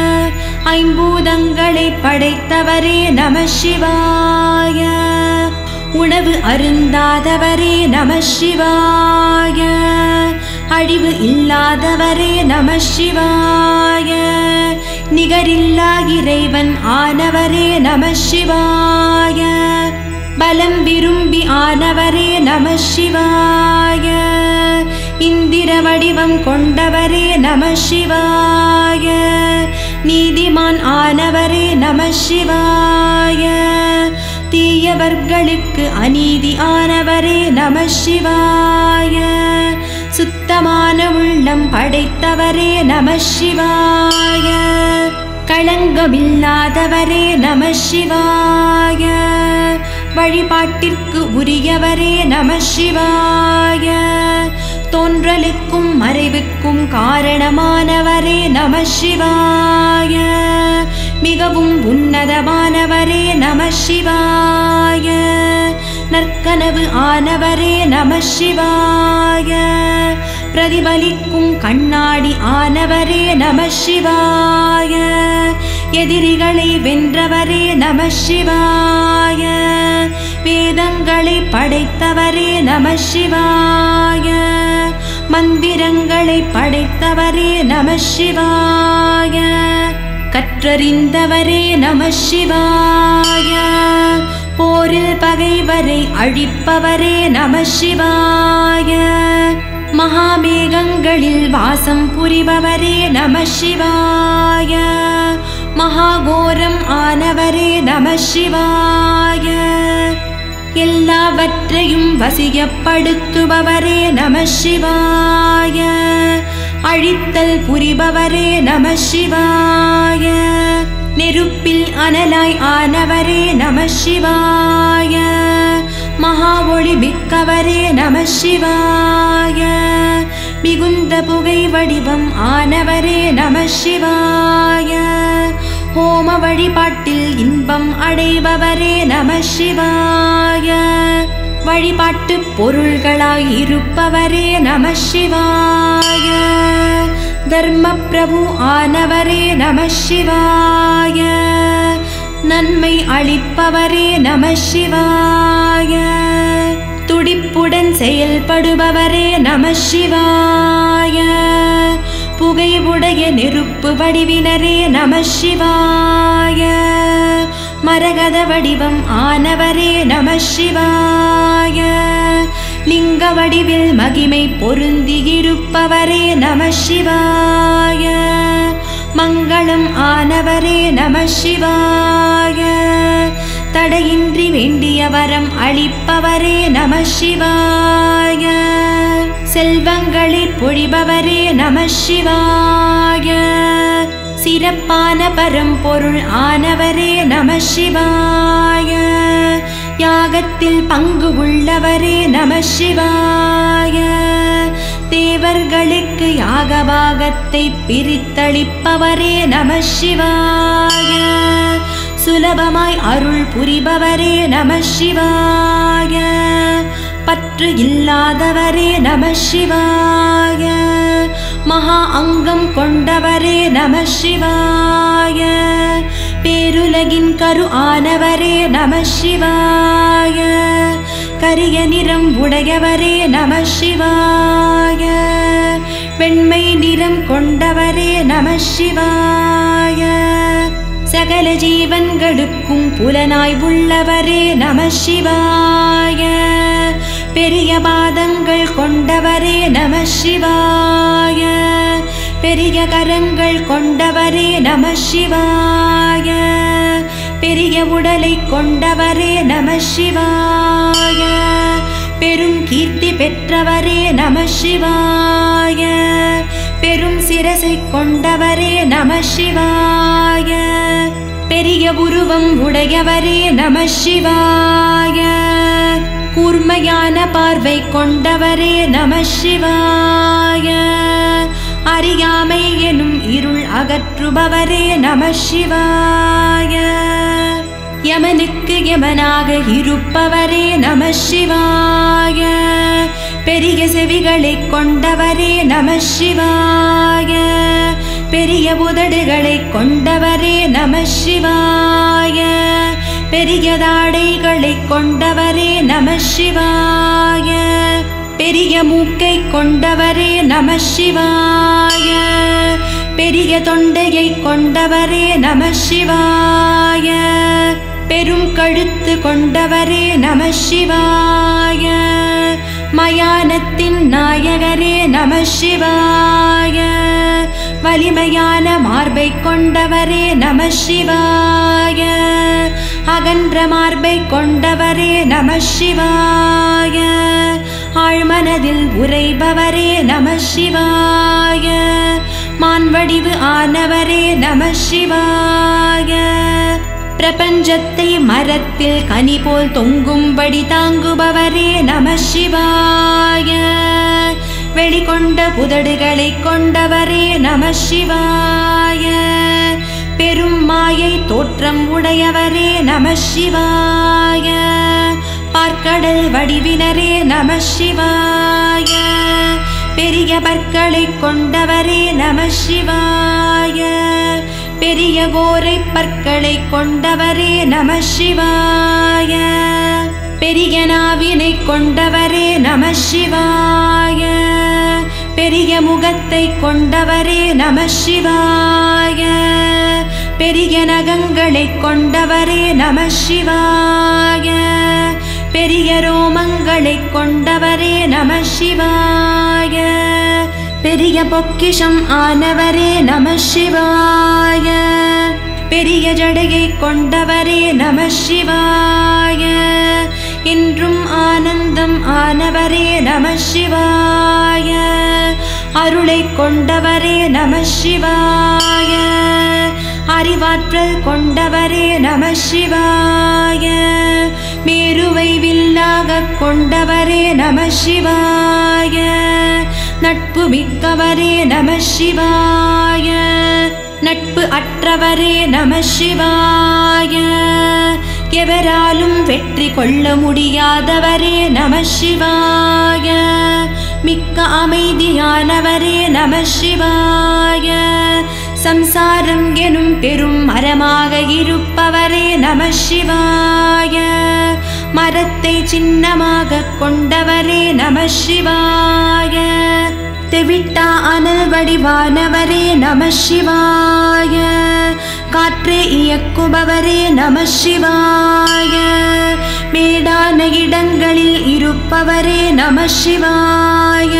[SPEAKER 2] ஐம்பூதங்களை படைத்தவரே நம சிவாய உணவு அருந்தாதவரே நம சிவாய அழிவு இல்லாதவரே நம சிவாய நிகரில்லா இறைவன் ஆனவரே நம சிவாய பலம் விரும்பி ஆனவரே நம சிவாய இந்திர வடிவம் கொண்டவரே நம சிவாய நீதிமான் ஆனவரே நம சிவாய தீயவர்களுக்கு அநீதி ஆனவரே நம சிவாய சுத்தமான உள்ளம் படைத்தவரே நம சிவாய களங்கமில்லாதவரே நம சிவாய வழிபாட்டிற்கு உரியவரே நம சிவாய தோன்றலுக்கும் மறைவுக்கும் காரணமானவரே நம சிவாய மிகவும் உன்னதமானவரே நம சிவாய நற்கனவு ஆனவரே நம சிவாய பிரதிபலிக்கும் கண்ணாடி ஆனவரே நம சிவாய எதிரிகளை வென்றவரே நம சிவாய வேதங்களை படைத்தவரே நம சிவாய மந்திரங்களை படைத்தவரே நம சிவாய கற்றறிந்தவரே நம சிவாய போரில் பகைவரை அழிப்பவரே நம சிவாய மகாமேகங்களில் வாசம் புரிபவரே நம சிவாய மகாகோரம் ஆனவரே நம சிவாய எல்லாவற்றையும் வசியப்படுத்துபவரே நம சிவாய அழித்தல் புரிபவரே நம சிவாய நெருப்பில் அனலாய் ஆனவரே நம சிவாய மகா ஒளி மிக்கவரே நம சிவாய மிகுந்த புகை வடிவம் ஆனவரே நம சிவாய ஹோம வழிபாட்டில் இன்பம் அடைபவரே நம சிவாய வழிபாட்டு பொருள்களாய் இருப்பவரே நம சிவாய தர்ம பிரபு ஆனவரே நம சிவாய நன்மை அளிப்பவரே நம சிவாய துடிப்புடன் செயல்படுபவரே நம சிவாய புகை உடைய நெருப்பு வடிவினரே நம சிவாய மரகத வடிவம் ஆனவரே நம சிவாய லிங்க வடிவில் மகிமை பொருந்தியிருப்பவரே நம சிவாய மங்களம் ஆனவரே நம சிவாய தடையின்றி வேண்டிய வரம் அளிப்பவரே நம சிவாய செல்வங்களை பொழிபவரே நம சிவாய சிறப்பான பரம்பொருள் ஆனவரே நம சிவாய யாகத்தில் பங்கு உள்ளவரே நம சிவாய தேவர்களுக்கு யாகபாகத்தை பிரித்தளிப்பவரே நம சிவாய சுலபமாய் அருள் புரிபவரே நம சிவாய பற்று இல்லாதவரே நம சிவாய மகா அங்கம் கொண்டவரே நம சிவாய பேருலகின் கரு ஆனவரே நம சிவாய கரிய நிறம் உடையவரே நம சிவாய வெண்மை நிறம் கொண்டவரே நம சிவாய சகல ஜீவன்களுக்கும் புலனாய் உள்ளவரே நம சிவாய பெரிய பாதங்கள் கொண்டவரே நம சிவாய பெரிய கரங்கள் கொண்டவரே நம சிவாய பெரிய உடலை கொண்டவரே நம சிவாய பெரும் கீர்த்தி பெற்றவரே நம சிவாய பெரும் சிரசை கொண்டவரே நம சிவாய பெரிய உருவம் உடையவரே நம சிவாய கூர்மையான பார்வை கொண்டவரே நம சிவாய அறியாமை எனும் இருள் அகற்றுபவரே நம சிவாய யமனுக்கு யமனாக இருப்பவரே நம சிவாய பெரிய செவிகளை கொண்டவரே நம சிவாய பெரிய உதடுகளை கொண்டவரே நம சிவாய பெரிய தாடைகளை கொண்டவரே நம சிவாய பெரிய மூக்கை கொண்டவரே நம சிவாய பெரிய தொண்டையை கொண்டவரே நம சிவாய பெரும் கழுத்து கொண்டவரே நம சிவாய மயானத்தின் நாயகரே நம சிவாய வலிமையான மார்பை கொண்டவரே நம சிவாய அகன்ற மார்பை கொண்டவரே நம சிவாய ஆழ்மனதில் உரைபவரே நம சிவாய மான்வடிவு ஆனவரே நம சிவாய பிரபஞ்சத்தை மரத்தில் கனி போல் தொங்கும்படி தாங்குபவரே நம சிவாய வெளிக்கொண்ட புதடுகளை கொண்டவரே நம சிவாய பெரும் மாயை தோற்றம் உடையவரே நம சிவாய பார்க்கடல் வடிவினரே நம சிவாய பெரிய பற்களை கொண்டவரே நம சிவாய பெரிய கோரை பற்களை கொண்டவரே நம சிவாய பெரிய நாவினை கொண்டவரே நம சிவாய பெரிய முகத்தை கொண்டவரே நம சிவாய பெரிய நகங்களை கொண்டவரே நம சிவாய பெரிய ரோமங்களை கொண்டவரே நம சிவாய பெரிய பொக்கிஷம் ஆனவரே நம சிவாய பெரிய ஜடையை கொண்டவரே நம சிவாய என்றும் ஆனந்தம் ஆனவரே நம சிவாய அருளை கொண்டவரே நம சிவாய அறிவாற்றல் கொண்டவரே நம சிவாய மேருவை வில்லாக கொண்டவரே நம சிவாய நட்பு மிக்கவரே நம சிவாய நட்பு அற்றவரே நம சிவாய எவராலும் வெற்றி கொள்ள முடியாதவரே நம சிவாய மிக்க அமைதியானவரே நம சிவாய சம்சாரம் எனும் பெரும் மரமாக இருப்பவரே நம சிவாய மரத்தை சின்னமாக கொண்டவரே நம சிவாய தெவிட்டா அனல் வடிவானவரே நம சிவாய காற்றை இயக்குபவரே நம சிவாய மேடான இடங்களில் இருப்பவரே நம சிவாய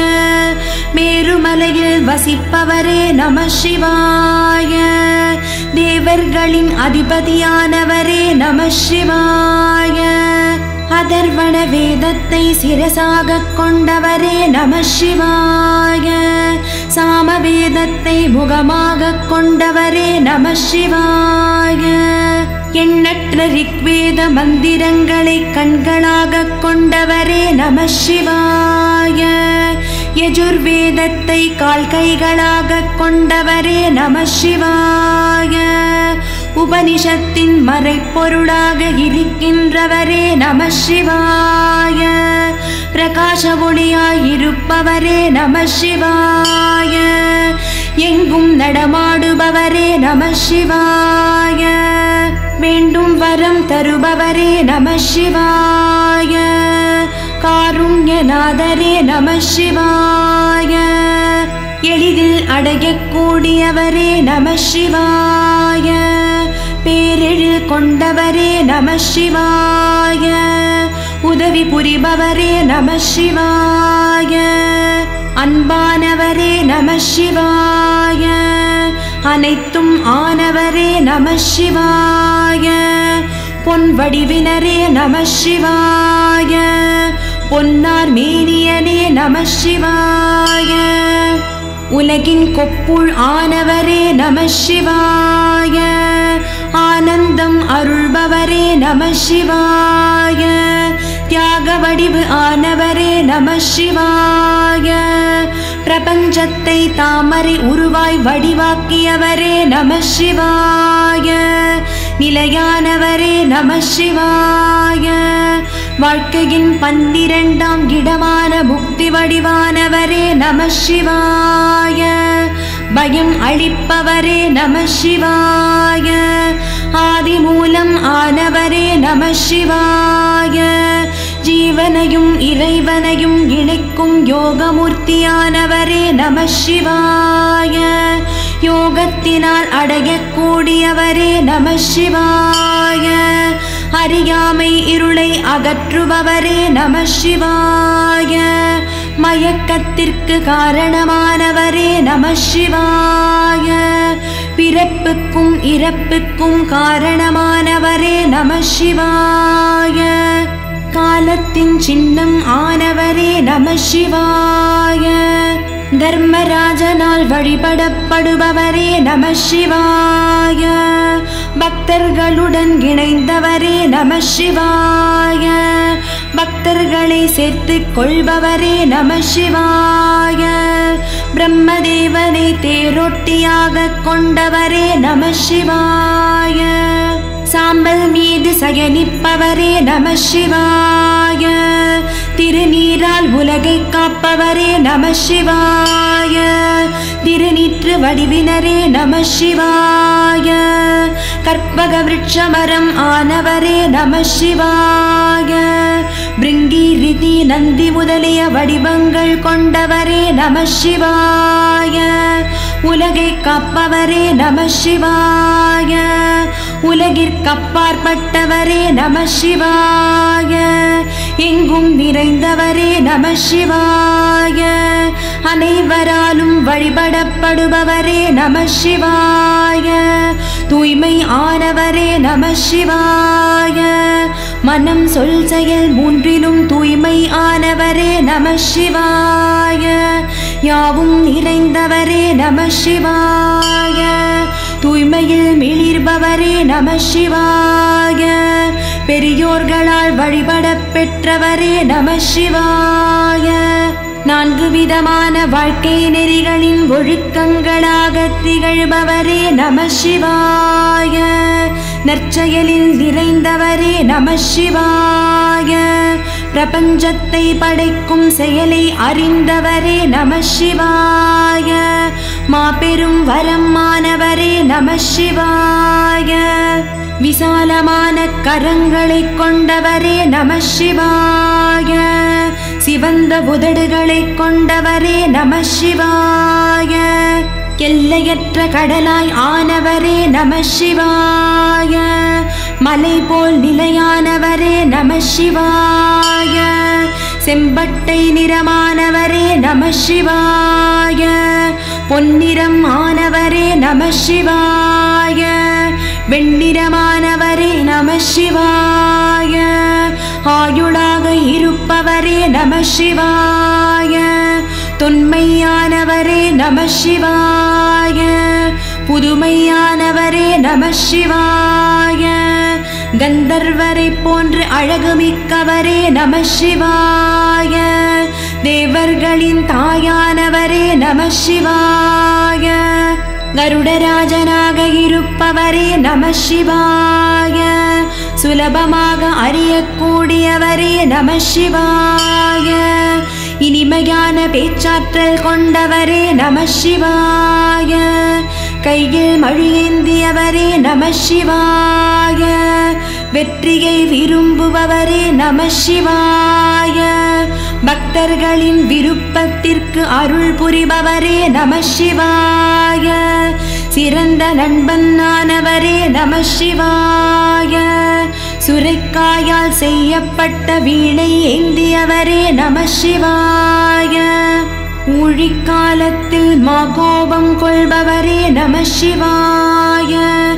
[SPEAKER 2] மேருமலையில் வசிப்பவரே நம சிவாய தேவர்களின் அதிபதியானவரே நம சிவாய அதர்வண வேதத்தை சிரசாக கொண்டவரே நம சிவாய சாம வேதத்தை முகமாக கொண்டவரே நம சிவாய எண்ணற்ற ரிக்வேத மந்திரங்களை கண்களாக கொண்டவரே நம சிவாய யஜுர்வேதத்தை கால் கைகளாக கொண்டவரே நம சிவாய உபனிஷத்தின் மறைப்பொருளாக இருக்கின்றவரே நம சிவாய பிரகாச ஒளியாயிருப்பவரே நம சிவாய எங்கும் நடமாடுபவரே நம சிவாய வேண்டும் வரம் தருபவரே நம சிவாய காருண்யநாதரே நம சிவாய எளிதில் அடையக்கூடியவரே நம சிவாய பேரெழில் கொண்டவரே நம சிவாய உதவி புரிபவரே நம சிவாய அன்பானவரே நம சிவாய அனைத்தும் ஆனவரே நம சிவாய பொன் வடிவினரே நம சிவாய பொன்னார் மேனியனே நம சிவாய உலகின் கொப்புள் ஆனவரே நம சிவாய ஆனந்தம் அருள்பவரே நம சிவாய தியாக வடிவு ஆனவரே நம சிவாய பிரபஞ்சத்தை தாமரை உருவாய் வடிவாக்கியவரே நம சிவாய நிலையானவரே நம சிவாய வாழ்க்கையின் பன்னிரண்டாம் இடமான முக்தி வடிவானவரே நம சிவாய பயம் அளிப்பவரே நம சிவாய ஆதி மூலம் ஆனவரே நம சிவாய ஜீவனையும் இறைவனையும் இணைக்கும் யோகமூர்த்தியானவரே நம சிவாய யோகத்தினால் அடையக்கூடியவரே நம சிவாய அறியாமை இருளை அகற்றுபவரே நம சிவாய மயக்கத்திற்கு காரணமானவரே நம சிவாய பிறப்புக்கும் இறப்புக்கும் காரணமானவரே நம சிவாய காலத்தின் சின்னம் ஆனவரே நம சிவாய தர்மராஜனால் வழிபடப்படுபவரே நம சிவாய பக்தர்களுடன் இணைந்தவரே நம சிவாய பக்தர்களை சேர்த்துக் கொள்பவரே நம சிவாய பிரம்மதேவனை தேரொட்டியாக கொண்டவரே நம சிவாய சாம்பல் மீது சயனிப்பவரே நம சிவாய திருநீரால் உலகை காப்பவரே நம சிவாய திருநீற்று வடிவினரே நம சிவாய கற்பக விருட்சமரம் ஆனவரே நம சிவாய பிருங்கி ரிதி நந்தி முதலிய வடிவங்கள் கொண்டவரே நம சிவாய உலகை காப்பவரே நம சிவாய உலகிற்கப்பாற்பட்டவரே நம சிவாய எங்கும் நிறைந்தவரே நம சிவாய அனைவராலும் வழிபடப்படுபவரே நம சிவாய தூய்மை ஆனவரே நம சிவாய மனம் சொல் செயல் மூன்றிலும் தூய்மை ஆனவரே நம சிவாய யாவும் நிறைந்தவரே நம சிவாய தூய்மையில் மிளிர்பவரே நம சிவாய பெரியோர்களால் வழிபடப் பெற்றவரே நம சிவாய நான்கு விதமான வாழ்க்கை நெறிகளின் ஒழுக்கங்களாக திகழ்பவரே நம சிவாய நற்செயலில் நிறைந்தவரே நம சிவாய பிரபஞ்சத்தை படைக்கும் செயலை அறிந்தவரே நம சிவாய மாபெரும் வரம் மாணவரே நம சிவாய விசாலமான கரங்களை கொண்டவரே நம சிவாய சிவந்த உதடுகளை கொண்டவரே நம சிவாய எல்லையற்ற கடலாய் ஆனவரே நம சிவாய மலை போல் நிலையானவரே நம சிவாய செம்பட்டை நிறமானவரே நம சிவாய பொன்னிறம் ஆனவரே நம சிவாய வெண்ணிறமானவரே நம சிவாய ஆயுளாக இருப்பவரே நம சிவாய தொன்மையானவரே நம சிவாய புதுமையானவரே நம சிவாய கந்தர்வரை போன்று அழகுமிக்கவரே நம சிவாய தேவர்களின் தாயானவரே நம சிவாய கருடராஜனாக இருப்பவரே நம சிவாய சுலபமாக அறியக்கூடியவரே நம சிவாய இனிமையான பேச்சாற்றல் கொண்டவரே நம சிவாய கையில் மொழியேந்தியவரே நம சிவாய வெற்றியை விரும்புபவரே நம சிவாய பக்தர்களின் விருப்பத்திற்கு அருள் புரிபவரே நம சிவாய சிறந்த நண்பனானவரே நம சிவாய சுரைக்காயால் செய்யப்பட்ட வீணை ஏந்தியவரே நம சிவாய ஊழிக்காலத்தில் மாகோபம் கொள்பவரே நம சிவாய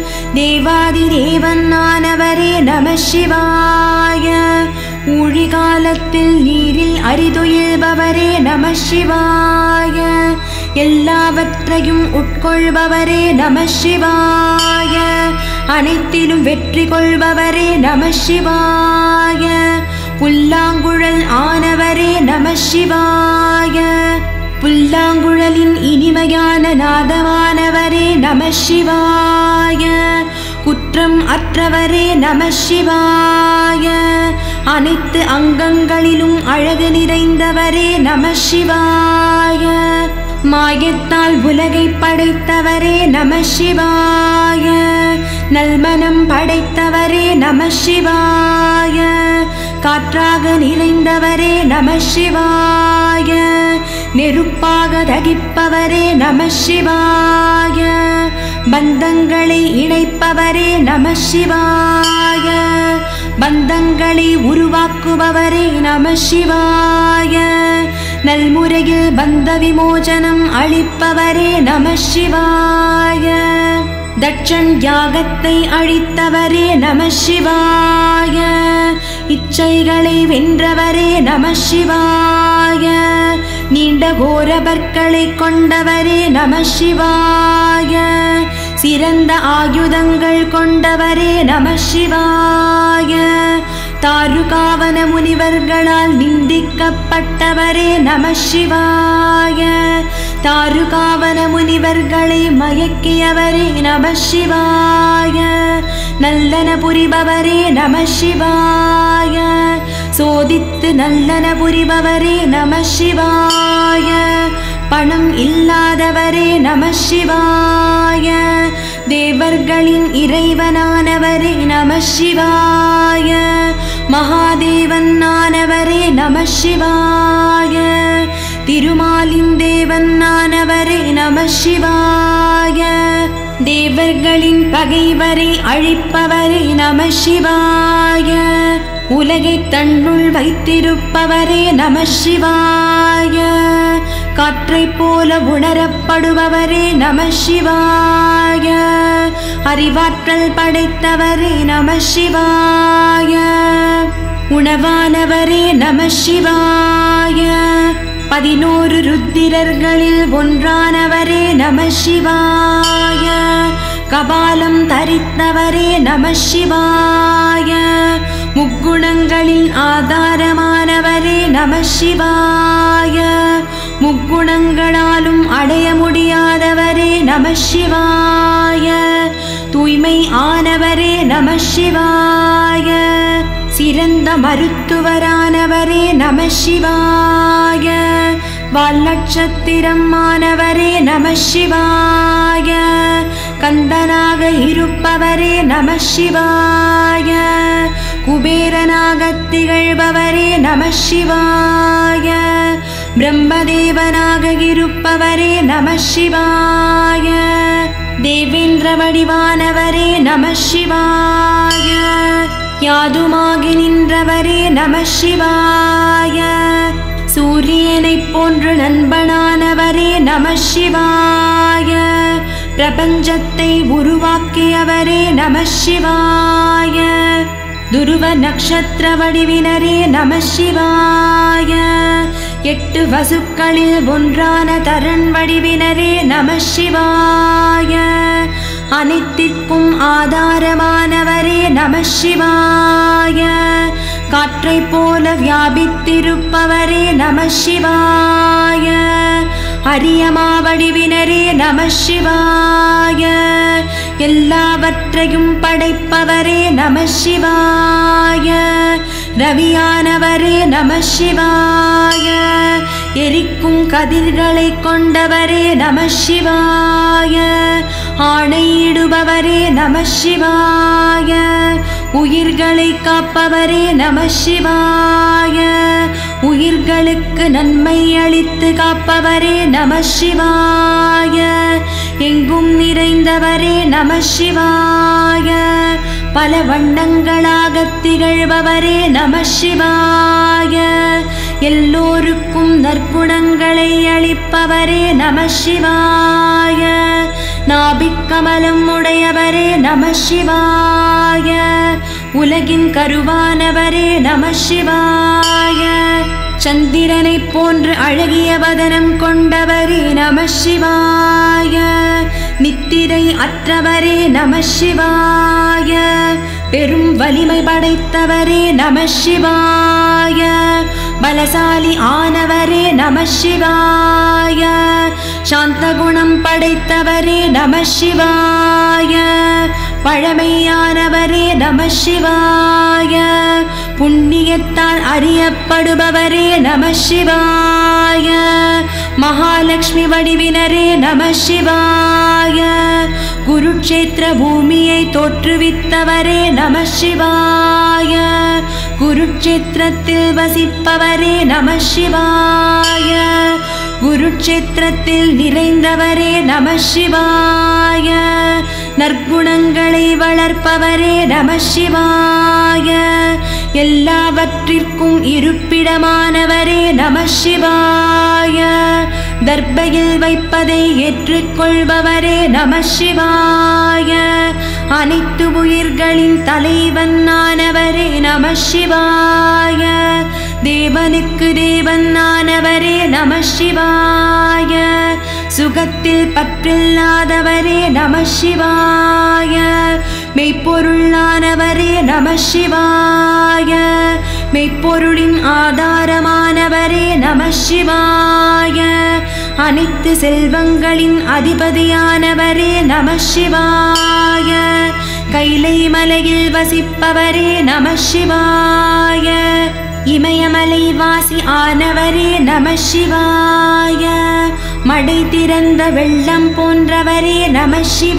[SPEAKER 2] தேவாதி தேவனானவரே நம சிவாய ஊழிகாலத்தில் நீரில் அரிதுயில்பவரே நம சிவாய எல்லாவற்றையும் உட்கொள்பவரே நம சிவாய அனைத்திலும் வெற்றி கொள்பவரே நம சிவாய புல்லாங்குழல் ஆனவரே நம சிவாய புல்லாங்குழலின் இனிமையான நாதமானவரே நம சிவாய குற்றம் அற்றவரே நம சிவாய அனைத்து அங்கங்களிலும் அழகு நிறைந்தவரே நம சிவாய மாயத்தால் உலகை படைத்தவரே நம சிவாய நல்மனம் படைத்தவரே நம சிவாய காற்றாக நிறைந்தவரே நம சிவாய நெருப்பாக தகிப்பவரே நம சிவாய பந்தங்களை இணைப்பவரே நம சிவாய பந்தங்களை உருவாக்குபவரே நம சிவாய நல்முறையில் பந்த விமோசனம் அளிப்பவரே நம சிவாய தட்சன் யாகத்தை அழித்தவரே நம சிவாய இச்சைகளை வென்றவரே நம சிவாய நீண்ட கோரபற்களை கொண்டவரே நம சிவாய சிறந்த ஆயுதங்கள் கொண்டவரே நம சிவாய தாருகாவன முனிவர்களால் நிந்திக்கப்பட்டவரே நம சிவாய தாருகாவன முனிவர்களை மயக்கியவரே நம சிவாய நல்லன புரிபவரே நம சிவாய சோதித்து நல்லன புரிபவரே நம சிவாய பணம் இல்லாதவரே நம சிவாய தேவர்களின் இறைவனானவரே நம சிவாய மகாதேவன் ஆனவரே நம சிவாய திருமாலின் தேவன் ஆனவரே நம சிவாய தேவர்களின் பகைவரை அழிப்பவரே நம சிவாய உலகை தன்னுள் வைத்திருப்பவரே நம சிவாய காற்றைப் போல உணரப்படுபவரே நம சிவாய அறிவாற்றல் படைத்தவரே நம சிவாய உணவானவரே நம சிவாய பதினோரு ருத்திரர்களில் ஒன்றானவரே நம சிவாய கபாலம் தரித்தவரே நம சிவாய முக்குணங்களின் ஆதாரமானவரே நம சிவாய முக்குணங்களாலும் அடைய முடியாதவரே நம சிவாய தூய்மை ஆனவரே நம சிவாய சிறந்த மருத்துவரானவரே நம சிவாய வால்நட்சத்திரம் ஆனவரே நம சிவாய கந்தனாக இருப்பவரே நம சிவாய குபேரனாக திகழ்பவரே நம சிவாய பிரம்மதேவனாக இருப்பவரே நம சிவாய தேவேந்திர வடிவானவரே நம சிவாய யாதுமாகி நின்றவரே நம சிவாய சூரியனைப் போன்று நண்பனானவரே நம சிவாய பிரபஞ்சத்தை உருவாக்கியவரே நம சிவாய துருவ நட்சத்திர வடிவினரே நம சிவாய எட்டு வசுக்களில் ஒன்றான தரன் வடிவினரே நம சிவாய அனைத்திற்கும் ஆதாரமானவரே நம சிவாய காற்றைப் போல வியாபித்திருப்பவரே நம சிவாய அரியமா வடிவினரே நம சிவாய எல்லாவற்றையும் படைப்பவரே நம சிவாய ரவியானவரே நம சிவாய எரிக்கும் கதிர்களை கொண்டவரே நம சிவாய ஆணையிடுபவரே நம சிவாய உயிர்களை காப்பவரே நம சிவாய உயிர்களுக்கு நன்மை அளித்து காப்பவரே நம சிவாய எங்கும் நிறைந்தவரே நம சிவாய பல வண்ணங்களாக திகழ்பவரே நம சிவாய எல்லோருக்கும் நற்குணங்களை அளிப்பவரே நம சிவாய நாபிக்கமலம் உடையவரே நம சிவாய உலகின் கருவானவரே நம சிவாய சந்திரனைப் போன்று அழகிய வதனம் கொண்டவரே நம சிவாய நித்திரை அற்றவரே நம சிவாய பெரும் வலிமை படைத்தவரே நம சிவாய பலசாலி ஆனவரே நம சிவாய சாந்த குணம் படைத்தவரே நம சிவாய பழமையானவரே நம சிவாய புண்ணியத்தால் அறியப்படுபவரே நம சிவாய மகாலட்சுமி வடிவினரே நம சிவாய குருட்சேத்திர பூமியை தோற்றுவித்தவரே நம சிவாய குருட்சேத்திரத்தில் வசிப்பவரே நம சிவாய குருட்சேத்திரத்தில் நிறைந்தவரே நம சிவாய நற்குணங்களை வளர்ப்பவரே நம சிவாய எல்லாவற்றிற்கும் இருப்பிடமானவரே நம சிவாய தர்பையில் வைப்பதை ஏற்றுக்கொள்பவரே நம சிவாய அனைத்து உயிர்களின் தலைவனானவரே நம சிவாய தேவனுக்கு தேவனானவரே நம சிவாய சுகத்தில் பற்றில்லாதவரே நம சிவாய மெய்ப்பொருளானவரே நம சிவாய மெய்ப்பொருளின் ஆதாரமானவரே நம சிவாய அனைத்து செல்வங்களின் அதிபதியானவரே நம சிவாய கைலை மலையில் வசிப்பவரே நம சிவாய இமயமலை வாசி ஆனவரே நம சிவாய மடை திறந்த வெள்ளம் போன்றவரே நம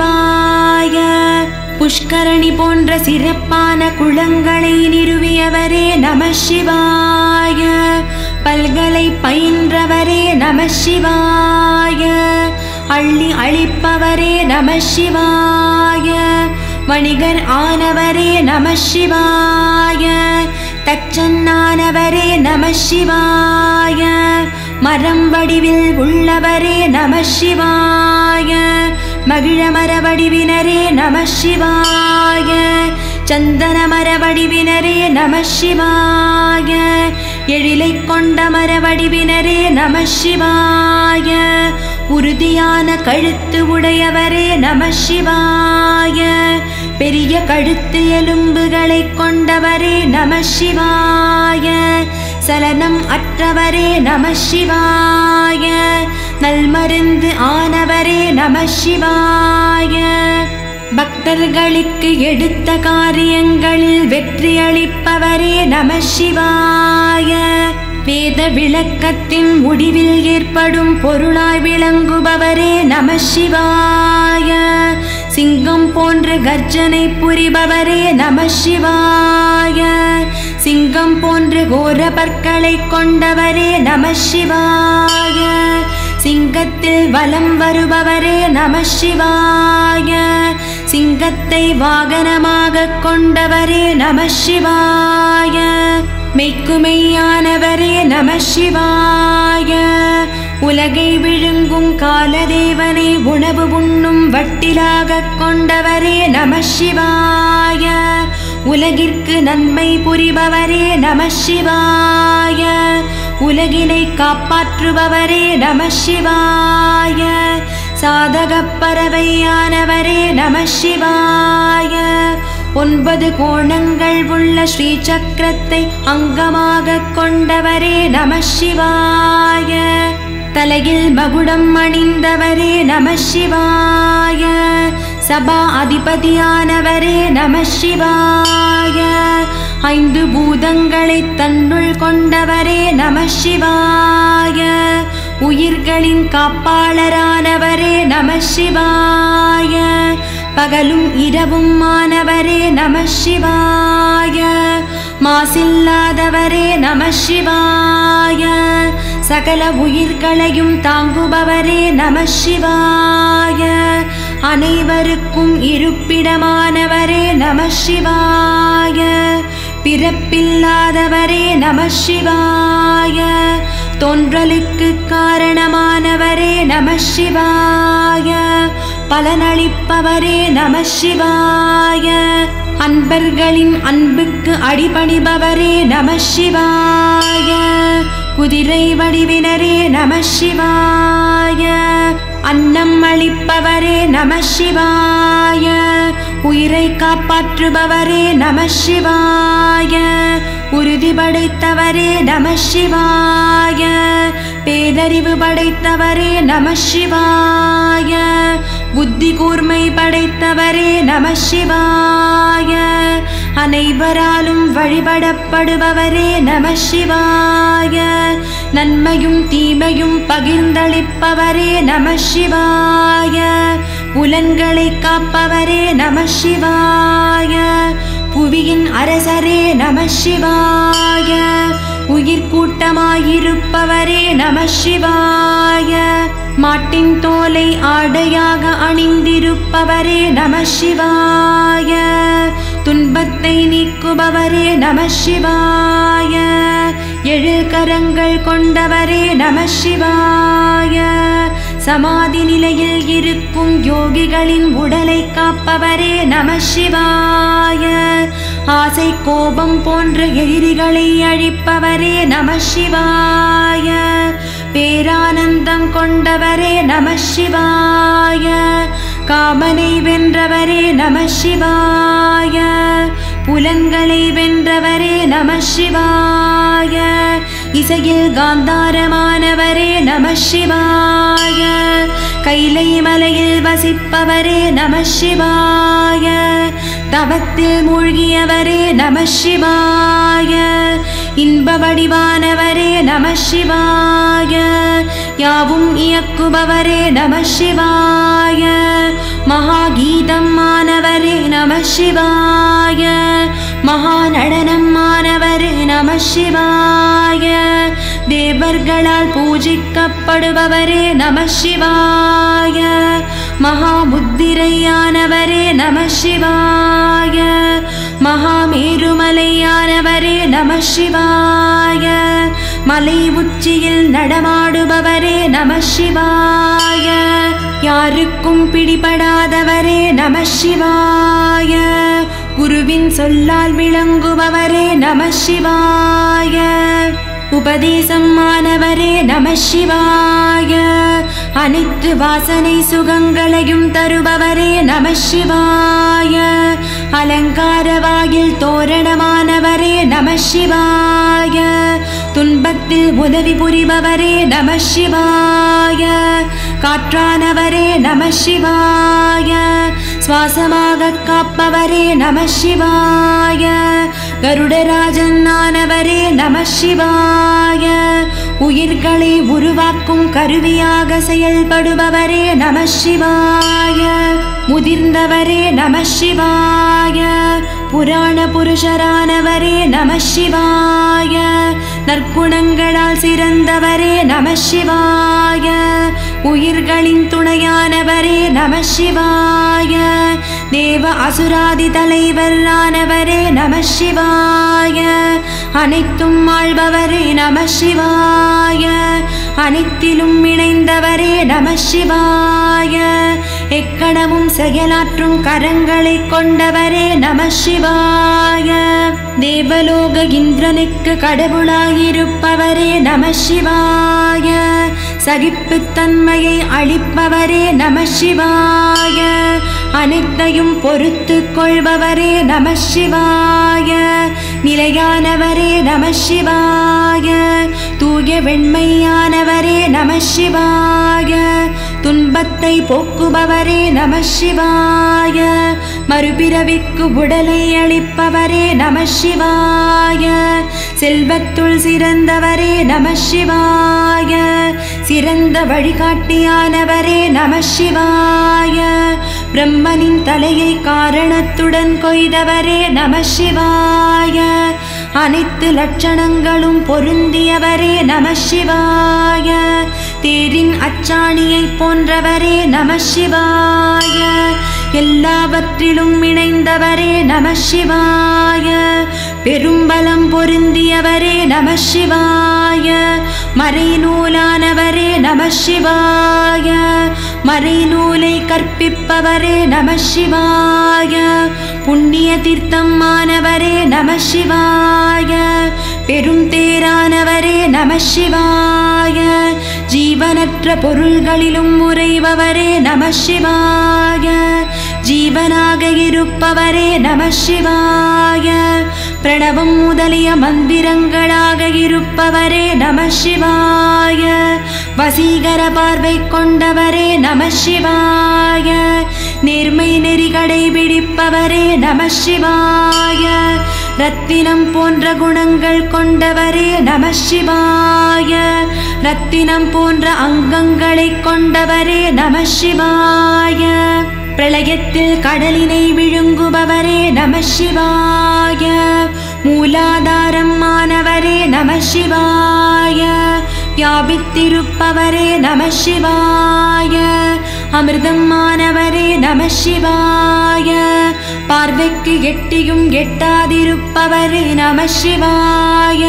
[SPEAKER 2] சிவாய புஷ்கரணி போன்ற சிறப்பான குளங்களை நிறுவியவரே நம சிவாய பல்கலை பயின்றவரே நம சிவாய அள்ளி அழிப்பவரே நம சிவாய வணிகர் ஆனவரே நம சிவாய தச்சன்னானவரே நம சிவாய மரம் வடிவில் உள்ளவரே நம சிவாய மகிழமர வடிவினரே நம சிவாய சந்தன மர வடிவினரே நம சிவாய எழிலை கொண்ட மர வடிவினரே நம சிவாய உறுதியான கழுத்து உடையவரே நம சிவாய பெரிய கழுத்து எலும்புகளை கொண்டவரே நம சிவாய சலனம் அற்றவரே நம சிவாய நல்மருந்து ஆனவரே நம சிவாய பக்தர்களுக்கு எடுத்த காரியங்களில் வெற்றி அளிப்பவரே நம சிவாய வேத விளக்கத்தின் முடிவில் ஏற்படும் பொருளாய் விளங்குபவரே நம சிவாய சிங்கம் போன்ற கர்ஜனை புரிபவரே நம சிவாய சிங்கம் போன்ற கோர பற்களை கொண்டவரே நம சிவாய சிங்கத்தில் வலம் வருபவரே நம சிவாய சிங்கத்தை வாகனமாக கொண்டவரே நம சிவாய மெய்க்குமெய்யானவரே நம சிவாய உலகை விழுங்கும் காலதேவனை உணவு உண்ணும் வட்டிலாக கொண்டவரே நம சிவாய உலகிற்கு நன்மை புரிபவரே நம சிவாய உலகினை காப்பாற்றுபவரே நம சிவாய சாதகப் பறவையானவரே நம சிவாய ஒன்பது கோணங்கள் உள்ள ஸ்ரீ சக்கரத்தை அங்கமாக கொண்டவரே நம சிவாய தலையில் மகுடம் அணிந்தவரே நம சிவாய சபா அதிபதியானவரே நம சிவாய ஐந்து பூதங்களை தன்னுள் கொண்டவரே நம சிவாய உயிர்களின் காப்பாளரானவரே நம சிவாய பகலும் இரவும் மாணவரே நம சிவாய மாசில்லாதவரே நம சிவாய சகல உயிர்களையும் தாங்குபவரே நம சிவாய அனைவருக்கும் இருப்பிடமானவரே நம சிவாய பிறப்பில்லாதவரே நம சிவாய தோன்றலுக்கு காரணமானவரே நம சிவாய பலனளிப்பவரே நம சிவாய அன்பர்களின் அன்புக்கு அடிபணிபவரே நம சிவாய குதிரை வடிவினரே நம சிவாய அன்னம் அளிப்பவரே நம சிவாய உயிரை காப்பாற்றுபவரே நம சிவாய உறுதி படைத்தவரே நம சிவாய பேதறிவு படைத்தவரே நம சிவாய புத்தி கூர்மை படைத்தவரே நம சிவாய அனைவராலும் வழிபடப்படுபவரே நம சிவாய நன்மையும் தீமையும் பகிர்ந்தளிப்பவரே நம சிவாய புலன்களை காப்பவரே நம சிவாய புவியின் அரசரே நம சிவாய உயிர்கூட்டமாயிருப்பவரே நம சிவாய மாட்டின் தோலை ஆடையாக அணிந்திருப்பவரே நம சிவாய துன்பத்தை நீக்குபவரே நம சிவாய எழில் கரங்கள் கொண்டவரே நம சிவாய சமாதி நிலையில் இருக்கும் யோகிகளின் உடலை காப்பவரே நம சிவாய ஆசை கோபம் போன்ற எதிரிகளை அழிப்பவரே நம சிவாய பேரானந்தம் கொண்டவரே நம சிவாய காமனை வென்றவரே நம சிவாய புலன்களை வென்றவரே நம சிவாய இசையில் காந்தாரமானவரே நம சிவாய கைலை மலையில் வசிப்பவரே நம சிவாய தவத்தில் மூழ்கியவரே நம சிவாய இன்ப வடிவானவரே நம சிவாய யாவும் இயக்குபவரே நம சிவாய மகாகீதம் ஆனவரே நம சிவாய மகா நடனம் ஆனவரே நம சிவாய தேவர்களால் பூஜிக்கப்படுபவரே நம சிவாய மகாமுத்திரையானவரே நம சிவாய மகாமேருமலையானவரே நம சிவாய மலை உச்சியில் நடமாடுபவரே நம சிவாய யாருக்கும் பிடிபடாதவரே நம சிவாய குருவின் சொல்லால் விளங்குபவரே நம சிவாய உபதேசம் மாணவரே நம சிவாய அனைத்து வாசனை சுகங்களையும் தருபவரே நம சிவாய அலங்கார வாயில் தோரணமானவரே நம சிவாய துன்பத்தில் உதவி புரிபவரே நம சிவாய காற்றானவரே நம சிவாய சுவாசமாக காப்பவரே நம சிவாய கருடராஜன் ஆனவரே நம சிவாய உயிர்களை உருவாக்கும் கருவியாக செயல்படுபவரே நம சிவாய முதிர்ந்தவரே நம சிவாய புராண புருஷரானவரே நம சிவாய நற்குணங்களால் சிறந்தவரே நம சிவாய உயிர்களின் துணையானவரே நம சிவாய தேவ அசுராதி தலைவரானவரே நம சிவாய அனைத்தும் ஆள்பவரே நம சிவாய அனைத்திலும் இணைந்தவரே நம சிவாய எக்கணமும் செயலாற்றும் கரங்களை கொண்டவரே நம சிவாய தேவலோக இந்திரனுக்கு கடவுளாயிருப்பவரே நம சிவாய சகிப்புத்தன்மையை அளிப்பவரே நம சிவாய அனைத்தையும் பொறுத்து கொள்பவரே நம சிவாய நிலையானவரே நம சிவாய தூய வெண்மையானவரே நம சிவாய துன்பத்தை போக்குபவரே நம சிவாய மறுபிறவிக்கு உடலை அளிப்பவரே நம சிவாய செல்வத்துள் சிறந்தவரே நம சிவாய சிறந்த வழிகாட்டியானவரே நம சிவாய பிரம்மனின் தலையை காரணத்துடன் கொய்தவரே நம சிவாய அனைத்து லட்சணங்களும் பொருந்தியவரே நம சிவாய தேரின் அச்சாணியை போன்றவரே நம சிவாய எல்லாவற்றிலும் இணைந்தவரே நம சிவாய பெரும்பலம் பொருந்தியவரே நம சிவாய மறைநூலானவரே நம சிவாய மறைநூலை கற்பிப்பவரே நம சிவாய புண்ணிய தீர்த்தம் ஆனவரே நம சிவாய பெரும் தேரானவரே நம சிவாய ஜீவனற்ற பொருள்களிலும் உறைபவரே நம சிவாய ஜீவனாக இருப்பவரே நம சிவாய பிரணவம் முதலிய மந்திரங்களாக இருப்பவரே நம சிவாய வசீகர பார்வை கொண்டவரே நம சிவாய நேர்மை நெறி கடைபிடிப்பவரே நம சிவாய ரத்தினம் போன்ற குணங்கள் கொண்டவரே நம சிவாய ரத்தினம் போன்ற அங்கங்களை கொண்டவரே நம சிவாய பிரளயத்தில் கடலினை விழுங்குபவரே நம சிவாய மூலாதாரம் ஆனவரே நம சிவாய வியாபித்திருப்பவரே நம சிவாய அமிர்தம் ஆனவரே நம சிவாய பார்வைக்கு எட்டியும் எட்டாதிருப்பவரே நம சிவாய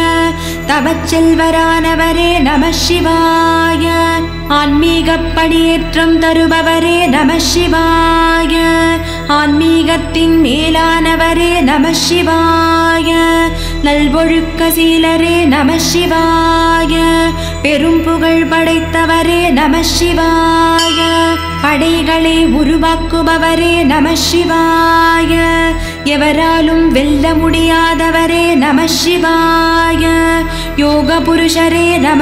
[SPEAKER 2] தவச்செல்வரானவரே நம சிவாய ஆன்மீக படியேற்றம் தருபவரே நம சிவாய ஆன்மீகத்தின் மேலானவரே நம சிவாய நல்வொழுக்க சீலரே நம சிவாய பெரும் புகழ் படைத்தவரே நம சிவாய படைகளை உருவாக்குபவரே நம சிவாய எவராலும் வெல்ல முடியாதவரே நம சிவாய யோக புருஷரே நம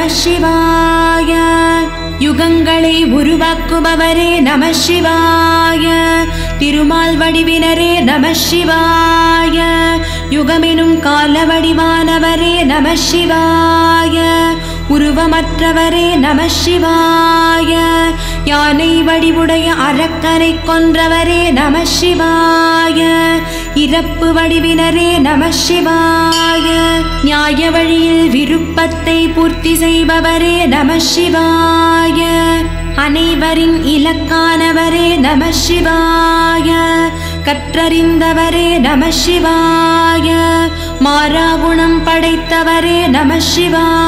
[SPEAKER 2] சிவாய யுகங்களை உருவாக்குபவரே நம சிவாய திருமால் வடிவினரே நம சிவாய யுகமெனும் கால வடிவானவரே நம சிவாய உருவமற்றவரே நம சிவாய யானை வடிவுடைய அரக்கனை கொன்றவரே நம சிவாய இறப்பு வடிவினரே நம சிவாய நியாய வழியில் விருப்பத்தை பூர்த்தி செய்பவரே நம சிவாய அனைவரின் இலக்கானவரே நம சிவாய கற்றறிந்தவரே நம சிவாய மாறாகுணம் படைத்தவரே நம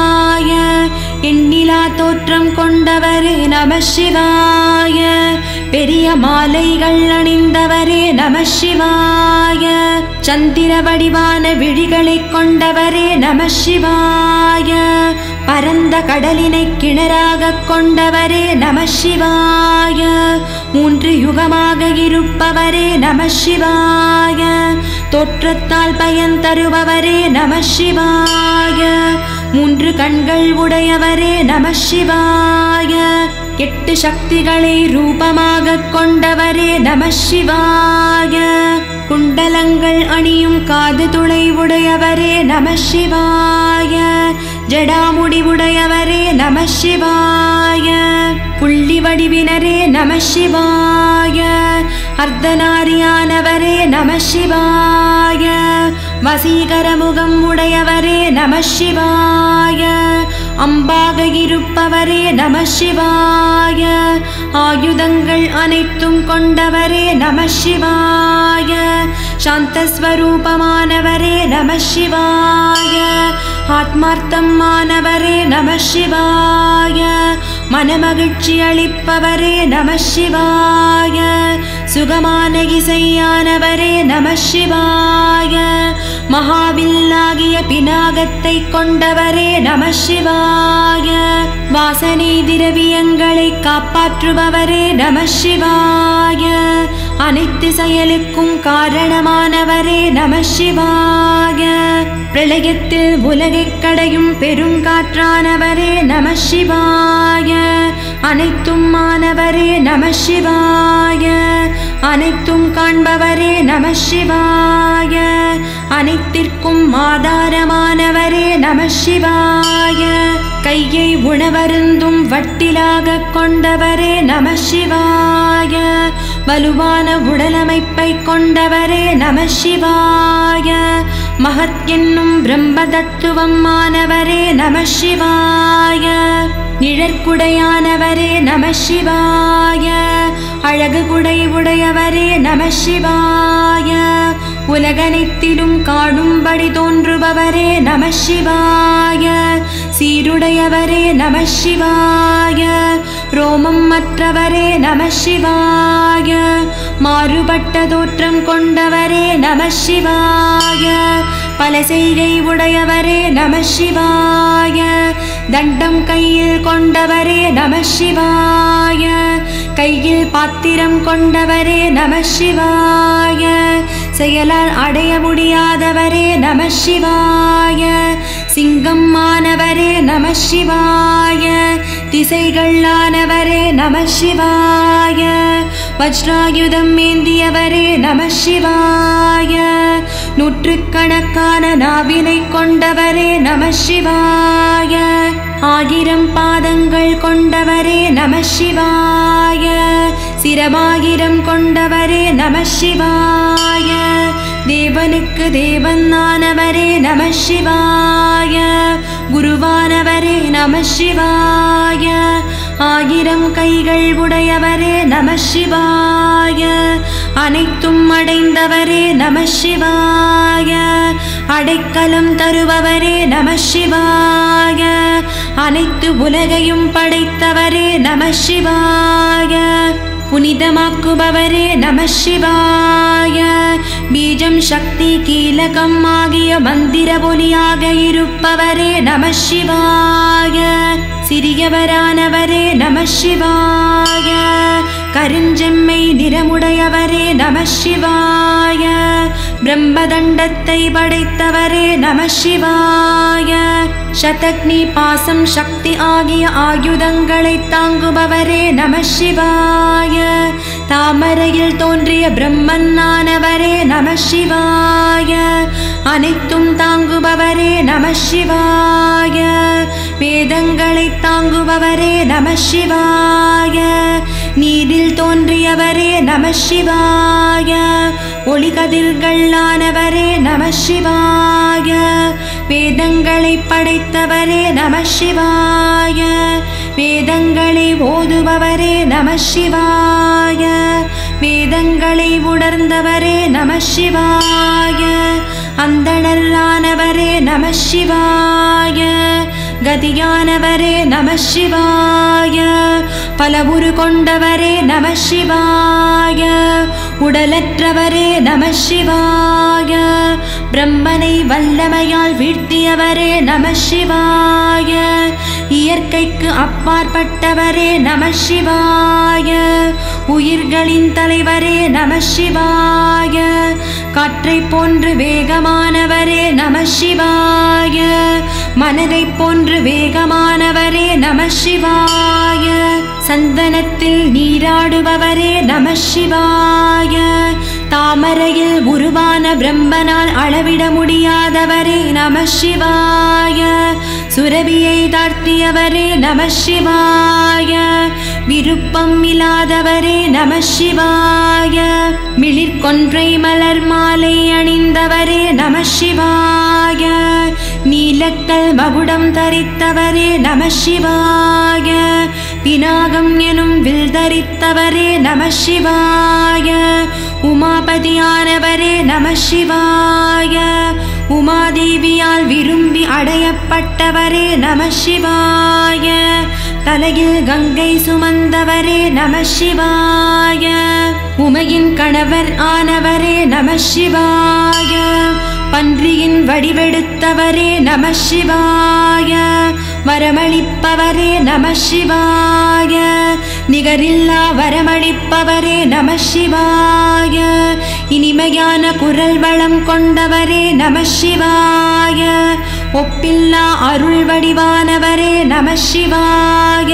[SPEAKER 2] சிவாய எண்ணிலா தோற்றம் கொண்டவரே நம சிவாய பெரிய மாலைகள் அணிந்தவரே நம சிவாய சந்திர வடிவான விழிகளைக் கொண்டவரே நம சிவாய பரந்த கடலினை கிணறாகக் கொண்டவரே நம சிவாய மூன்று யுகமாக இருப்பவரே நம சிவாய தோற்றத்தால் பயன் தருபவரே நம சிவாய மூன்று கண்கள் உடையவரே நம சிவாய எட்டு சக்திகளை ரூபமாகக் கொண்டவரே நம சிவாய குண்டலங்கள் அணியும் காது துளை உடையவரே நம சிவாய ஜடாமுடிவுடையவரே நம சிவாய புள்ளி வடிவினரே நம சிவாய அர்த்தநாரியானவரே நம சிவாய வசீகரமுகம் உடையவரே நம சிவாய அம்பாக இருப்பவரே நம சிவாய ஆயுதங்கள் அனைத்தும் கொண்டவரே நம சிவாய சாந்தஸ்வரூபமானவரே நம சிவாய ஆத்மார்த்தமானவரே நம சிவாய மனமகிழ்ச்சி அளிப்பவரே நம சிவாய சுகமான இசையானவரே நம சிவாய மகாவில்லாகிய பினாகத்தை கொண்டவரே நம சிவாய வாசனை திரவியங்களை காப்பாற்றுபவரே நம சிவாய அனைத்து செயலுக்கும் காரணமானவரே நம சிவாய பிரளயத்தில் உலகைக் கடையும் பெருங்காற்றானவரே நம சிவாய அனைத்தும் மாணவரே நம சிவாய அனைத்தும் காண்பவரே நம சிவாய அனைத்திற்கும் ஆதாரமானவரே நம சிவாய கையை உணவருந்தும் வட்டிலாக கொண்டவரே நம சிவாய வலுவான உடலமைப்பை கொண்டவரே நம சிவாய மகத் என்னும் பிரம்ம தத்துவம் ஆனவரே நம சிவாய நிழற்குடையானவரே நம சிவாய அழகு குடை உடையவரே நம சிவாய உலகனைத்திலும் காணும்படி தோன்றுபவரே நம சிவாய சீருடையவரே நம சிவாய ரோமம் மற்றவரே நம சிவாய மாறுபட்ட தோற்றம் கொண்டவரே நம சிவாய பல செய்கை உடையவரே நம சிவாய தண்டம் கையில் கொண்டவரே நம சிவாய கையில் பாத்திரம் கொண்டவரே நம சிவாய செயலால் அடைய முடியாதவரே நம சிவாய சிங்கம் ஆனவரே நம சிவாய திசைகள் ஆனவரே நம சிவாய வஜ்ராயுதம் ஏந்தியவரே நம சிவாய நூற்றுக்கணக்கான நாவினை கொண்டவரே நம சிவாய ஆயிரம் பாதங்கள் கொண்டவரே நம சிவாய சிரமாயிரம் கொண்டவரே நம சிவாய தேவனுக்கு தேவனானவரே நம சிவாய குருவானவரே நம சிவாய ஆயிரம் கைகள் உடையவரே நம சிவாய அனைத்தும் அடைந்தவரே நம சிவாய அடைக்கலம் தருபவரே நம சிவாய அனைத்து உலகையும் படைத்தவரே நம சிவாய புனிதமாக்குபவரே நம சிவாய பீஜம் சக்தி கீலகம் ஆகிய மந்திர ஒலியாக இருப்பவரே நம சிவாய சிறியவரானவரே நம சிவாய கருஞ்செம்மை நிறமுடையவரே நம சிவாய பிரம்மதண்டத்தை படைத்தவரே நம சிவாய சதக்னி பாசம் சக்தி ஆகிய ஆயுதங்களை தாங்குபவரே நம சிவாய தாமரையில் தோன்றிய பிரம்மன்னானவரே நம சிவாய அனைத்தும் தாங்குபவரே நம சிவாய வேதங்களை தாங்குபவரே நம சிவாய நீரில் தோன்றியவரே நம சிவாய ஒளிகதிர்களானவரே நம சிவாய வேதங்களை படைத்தவரே நம சிவாய வேதங்களை ஓதுபவரே நம சிவாய வேதங்களை உணர்ந்தவரே நம சிவாய அந்தணரானவரே நம சிவாய கதியானவரே நம சிவாய பல உரு கொண்டவரே நம சிவாய உடலற்றவரே நம சிவாய பிரம்மனை வல்லமையால் வீழ்த்தியவரே நம சிவாய இயற்கைக்கு அப்பாற்பட்டவரே நம சிவாய உயிர்களின் தலைவரே நம சிவாய காற்றை போன்று வேகமானவரே நம சிவாய மனதை போன்று வேகமானவரே நம சிவாய சந்தனத்தில் நீராடுபவரே நம சிவாய தாமரையில் உருவான பிரம்மனால் அளவிட முடியாதவரே நம சிவாய சுரபியை தாழ்த்தியவரே நம சிவாய விருப்பம் இல்லாதவரே நம சிவாய மிளிர்கொன்றை மலர் மாலை அணிந்தவரே நம சிவாய நீலக்கல் மகுடம் தரித்தவரே நம சிவாய பினாகம் எனும் வில் தரித்தவரே நம சிவாய உமாபதியானவரே நம சிவாய உமாதேவியால் விரும்பி அடையப்பட்டவரே நம சிவாய தலையில் கங்கை சுமந்தவரே நம சிவாய உமையின் கணவர் ஆனவரே நம சிவாய பன்றியின் வடிவெடுத்தவரே நம சிவாய வரமளிப்பவரே நம சிவாய நிகரில்லா வரமளிப்பவரே நம சிவாய இனிமையான குரல் வளம் கொண்டவரே நம சிவாய ஒப்பில்லா அருள் வடிவானவரே நம சிவாய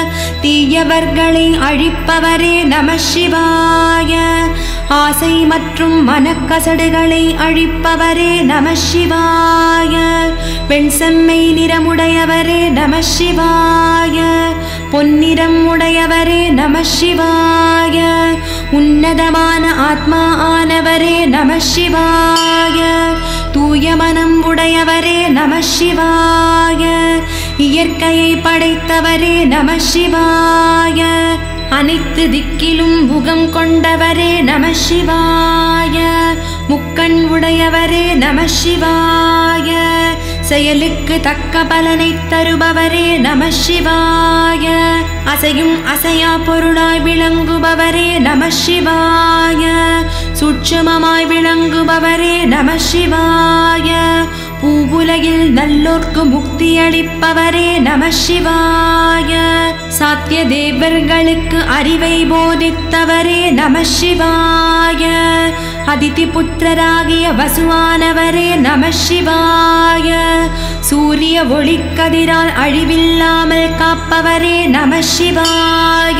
[SPEAKER 2] தீயவர்களை அழிப்பவரே நம சிவாய ஆசை மற்றும் மனக்கசடுகளை அழிப்பவரே நம சிவாய வெண்செம்மை நிறமுடையவரே நம சிவாய பொன்னிறம் உடையவரே நம சிவாய உன்னதமான ஆத்மா ஆனவரே நம சிவாய தூய மனம் உடையவரே நம சிவாய இயற்கையை படைத்தவரே நம சிவாய அனைத்து திக்கிலும் முகம் கொண்டவரே நம சிவாய முக்கண் உடையவரே நம சிவாய செயலுக்கு தக்க பலனை தருபவரே நம சிவாய அசையும் அசையா பொருளாய் விளங்குபவரே நம சிவாய சூட்சுமமாய் விளங்குபவரே நம சிவாய பூவுலகில் நல்லோர்க்கு முக்தி அளிப்பவரே நம சிவாய சாத்திய தேவர்களுக்கு அறிவை போதித்தவரே நம சிவாய அதிதி புத்திரராகிய வசுவானவரே நம சிவாய சூரிய ஒளிக்கதிரால் அழிவில்லாமல் காப்பவரே நம சிவாய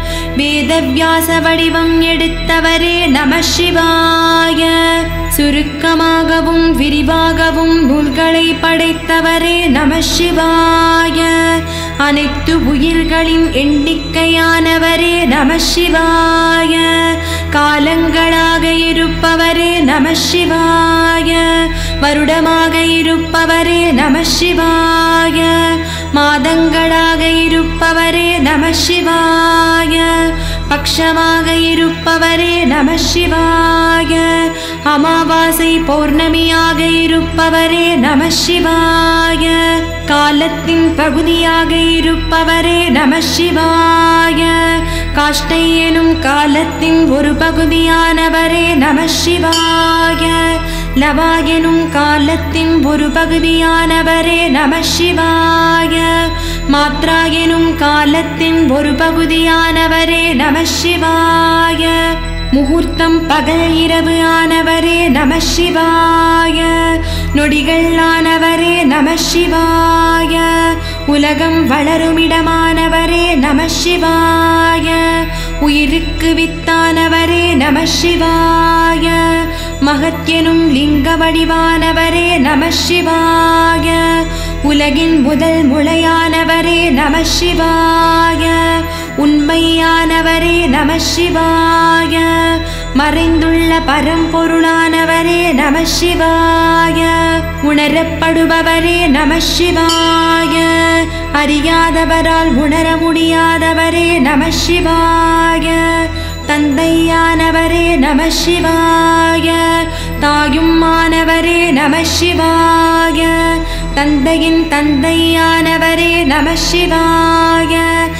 [SPEAKER 2] வேதவியாச வடிவம் எடுத்தவரே நம சிவாய சுருக்கமாகவும் விரிவாகவும் நூல்களை படைத்தவரே நம சிவாய அனைத்து உயிர்களின் எண்ணிக்கையானவரே நம சிவாய காலங்களாக இருப்பவரே நம சிவாய வருடமாக இருப்பவரே நம சிவாய மாதங்களாக இருப்பவரே நம சிவாய பக்ஷமாக இருப்பவரே நம சிவாய அமாவாசை பௌர்ணமியாக இருப்பவரே நம சிவாய காலத்தின் பகுதியாக இருப்பவரே நம சிவாய காஷ்டை எனும் காலத்தின் ஒரு பகுதியானவரே நம சிவாய லவா எனும் காலத்தின் ஒரு பகுதியானவரே நம சிவாய மாத்ரா எனும் காலத்தின் ஒரு பகுதியானவரே நம சிவாய முகூர்த்தம் பகல் இரவு ஆனவரே நம சிவாய நொடிகள் ஆனவரே நம சிவாய உலகம் வளருமிடமானவரே நம சிவாய உயிருக்கு வித்தானவரே நம சிவாய மகத்யனும் லிங்க வடிவானவரே நம சிவாய உலகின் முதல் முளையானவரே நம சிவாய உண்மையானவரே நம சிவாய மறைந்துள்ள பரம்பொருளானவரே நம சிவாய உணரப்படுபவரே நம சிவாய அறியாதவரால் உணர முடியாதவரே நம சிவாய தந்தையானவரே நம சிவாய தாயும் மாணவரே நம சிவாய தந்தையின் தந்தையானவரே நம சிவாய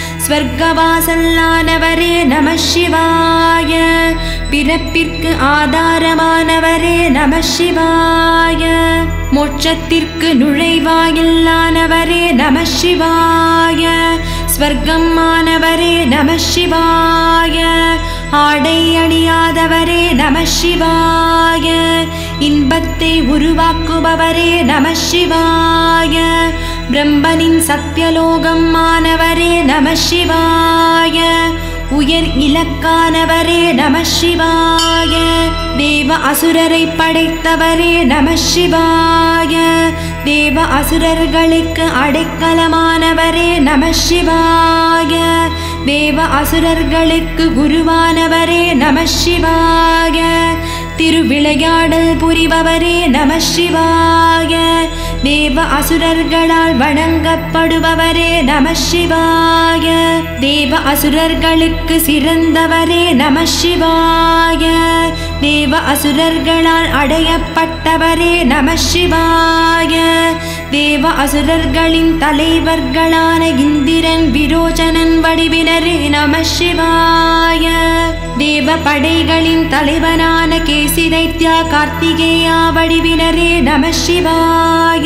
[SPEAKER 2] ஸ்வர்க்கவாசல்லானவரே நம சிவாய பிறப்பிற்கு ஆதாரமானவரே நம சிவாய மோட்சத்திற்கு நுழைவாயில்லானவரே நம சிவாய ஸ்வர்க்கம் ஆனவரே நம சிவாய ஆடை அணியாதவரே நம சிவாய இன்பத்தை உருவாக்குபவரே நம சிவாய பிரம்மனின் சத்தியலோகம் ஆனவரே நம சிவாய உயர் இலக்கானவரே நம சிவாய தேவ அசுரரை படைத்தவரே நம சிவாய தேவ அசுரர்களுக்கு அடைக்கலமானவரே நம சிவாய தேவ அசுரர்களுக்கு குருவானவரே நம சிவாய திருவிளையாடல் புரிபவரே நம சிவாய தேவ அசுரர்களால் வணங்கப்படுபவரே நம சிவாய தேவ அசுரர்களுக்கு சிறந்தவரே நம சிவாய தேவ அசுரர்களால் அடையப்பட்டவரே நம சிவாய தேவ அசுரர்களின் தலைவர்களான இந்திரன் விரோச்சனன் வடிவினரே நம சிவாய தேவ படைகளின் தலைவனான கேசி தைத்யா கார்த்திகேயா வடிவினரே நம சிவாய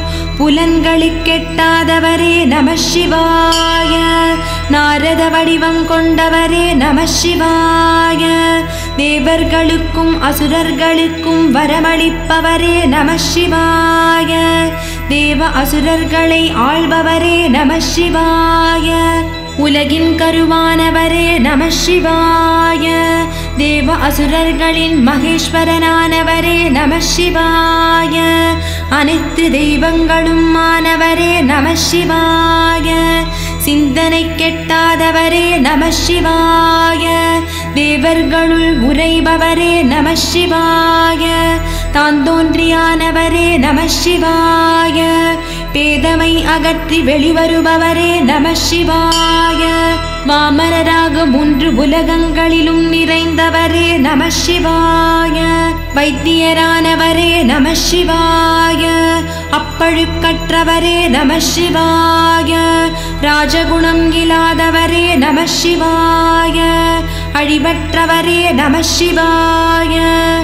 [SPEAKER 2] புலன்களுக்கெட்டாதவரே நம சிவாய நாரத வடிவம் கொண்டவரே நம சிவாய தேவர்களுக்கும் அசுரர்களுக்கும் வரமளிப்பவரே நம சிவாய தேவ அசுரர்களை ஆள்பவரே நம சிவாய உலகின் கருவானவரே நம சிவாய தேவ அசுரர்களின் மகேஸ்வரனானவரே நம சிவாய அனைத்து தெய்வங்களும் ஆனவரே நம சிவாய சிந்தனை கெட்டாதவரே நம சிவாய தேவர்களுள் உரைபவரே நம சிவாய தான் தோன்றியானவரே நம சிவாய பேதமை அகற்றி வெளிவருபவரே நம சிவாய வாமரராக மூன்று உலகங்களிலும் நிறைந்தவரே நம சிவாய வைத்தியரானவரே நம சிவாய அப்பழுக்கற்றவரே நம சிவாய ராஜகுணம் இல்லாதவரே நம சிவாய அழிவற்றவரே நம சிவாய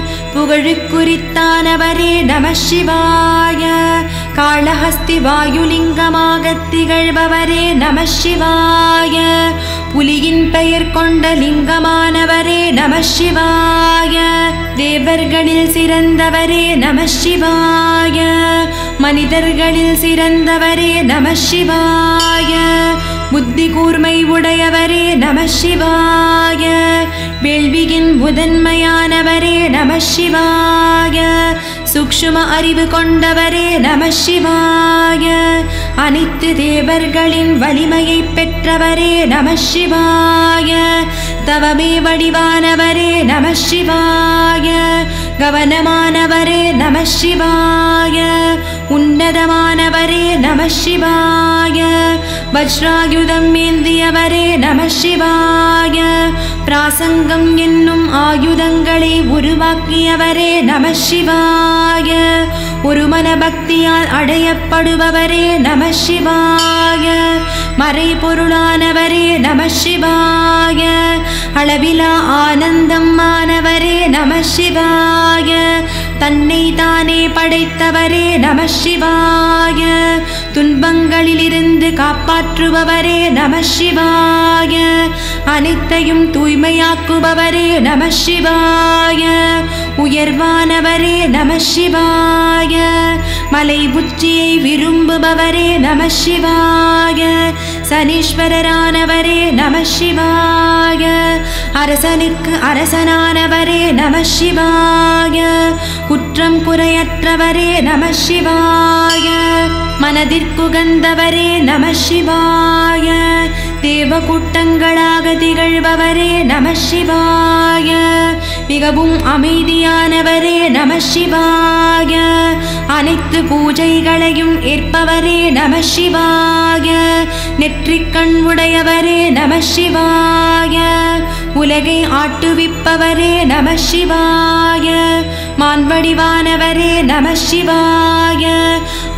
[SPEAKER 2] புகழுக்குரித்தானவரே நம சிவாய காளஹஸ்தி வாயுலிங்கமாக திகழ்பவரே நம சிவாய புலியின் பெயர் கொண்ட லிங்கமானவரே நம சிவாய தேவர்களில் சிறந்தவரே நம சிவாய மனிதர்களில் சிறந்தவரே நம சிவாய புத்தி கூர்மை உடையவரே நம சிவாய வேள்வியின் முதன்மையானவரே நம சிவாய சூக்ஷ்ம அறிவு கொண்டவரே நம சிவாய அனைத்து தேவர்களின் வலிமையை பெற்றவரே நம சிவாய தவமே வடிவானவரே நம சிவாய கவனமானவரே நம சிவாய உன்னதமானவரே நம சிவாய வஜ்ராயுதம் ஏந்தியவரே நம சிவாய பிராசங்கம் என்னும் ஆயுதங்களை உருவாக்கியவரே நம சிவாய ஒரு மனபக்தியால் அடையப்படுபவரே நம சிவாய மறைபொருளானவரே நம சிவாய அளவிலா ஆனந்தம் ஆனவரே நம சிவாய தன்னை தானே படைத்தவரே நம சிவாய துன்பங்களிலிருந்து காப்பாற்றுபவரே நம சிவாய அனைத்தையும் தூய்மையாக்குபவரே நம சிவாய உயர்வானவரே நம சிவாய மலை உச்சியை விரும்புபவரே நம சிவாய சனீஸ்வரரானவரே நம சிவாய அரசனுக்கு அரசனானவரே நம சிவாய குற்றம் குறையற்றவரே நம சிவாய மனதிற்குகந்தவரே நம சிவாய தேவ கூட்டங்களாக திகழ்பவரே நம சிவாய மிகவும் அமைதியானவரே நம சிவாய அனைத்து பூஜைகளையும் ஏற்பவரே நம சிவாய நெற்றிக்கண் உடையவரே நம சிவாய உலகை ஆட்டுவிப்பவரே நம சிவாய மான்வடிவானவரே நம சிவாய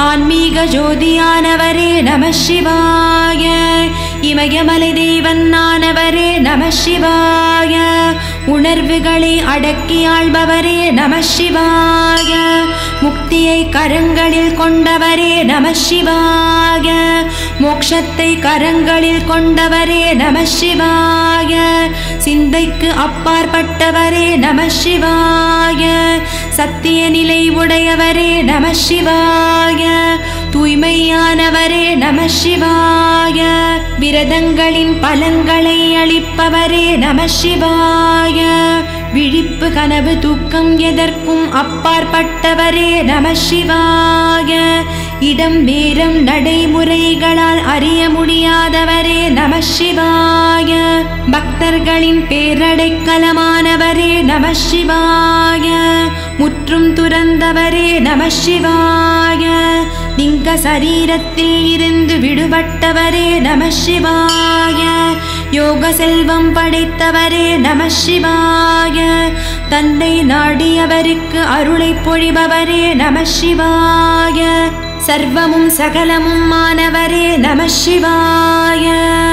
[SPEAKER 2] ஆன்மீக ஜோதியானவரே நம சிவாய இமயமலை தேவனானவரே நம சிவாய உணர்வுகளை அடக்கி ஆள்பவரே நம சிவாய முக்தியை கரங்களில் கொண்டவரே நம சிவாய மோட்சத்தை கரங்களில் கொண்டவரே நம சிவாய சிந்தைக்கு அப்பாற்பட்டவரே நம சிவாய சத்திய நிலை உடையவரே நம சிவாய தூய்மையானவரே நம சிவாய விரதங்களின் பலன்களை அளிப்பவரே நம சிவாய விழிப்பு கனவு தூக்கம் எதற்கும் அப்பாற்பட்டவரே நம சிவாய இடம் நேரம் நடைமுறைகளால் அறிய முடியாதவரே நம சிவாய பக்தர்களின் பேரடைக்கலமானவரே நம சிவாய முற்றும் துறந்தவரே நம சிவாய லிங்க சரீரத்தில் இருந்து விடுபட்டவரே நம சிவாய யோக செல்வம் படைத்தவரே நம சிவாய தன்னை நாடியவருக்கு அருளை பொழிபவரே நம சிவாய சர்வமும் சகலமும் மானவரே நம சிவாய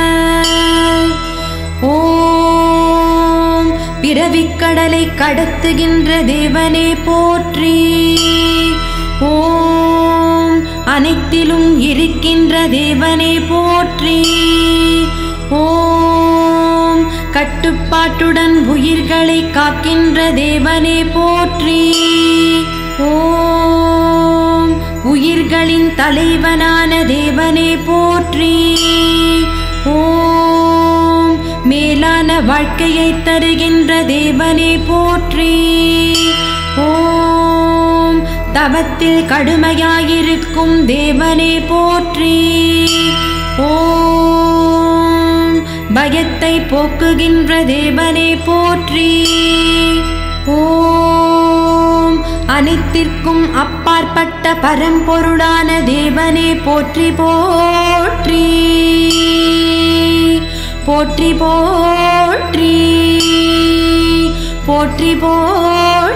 [SPEAKER 2] ஓம் பிறவிக்கடலை கடத்துகின்ற தேவனே போற்றி ஓம் அனைத்திலும் இருக்கின்ற தேவனே போற்றி ஓம் கட்டுப்பாட்டுடன் உயிர்களை காக்கின்ற தேவனே போற்றி ஓம் உயிர்களின் தலைவனான தேவனே போற்றி ஓம் மேலான வாழ்க்கையை தருகின்ற தேவனே போற்றி ஓம் தவத்தில் கடுமையாயிருக்கும் தேவனே போற்றி ஓம் பயத்தை போக்குகின்ற தேவனே போற்றி ஓம் அனைத்திற்கும் அப்பாற்பட்ட பரம்பொருளான தேவனே போற்றி போற்றி போற்றி போற்றி போற்றி போற்றி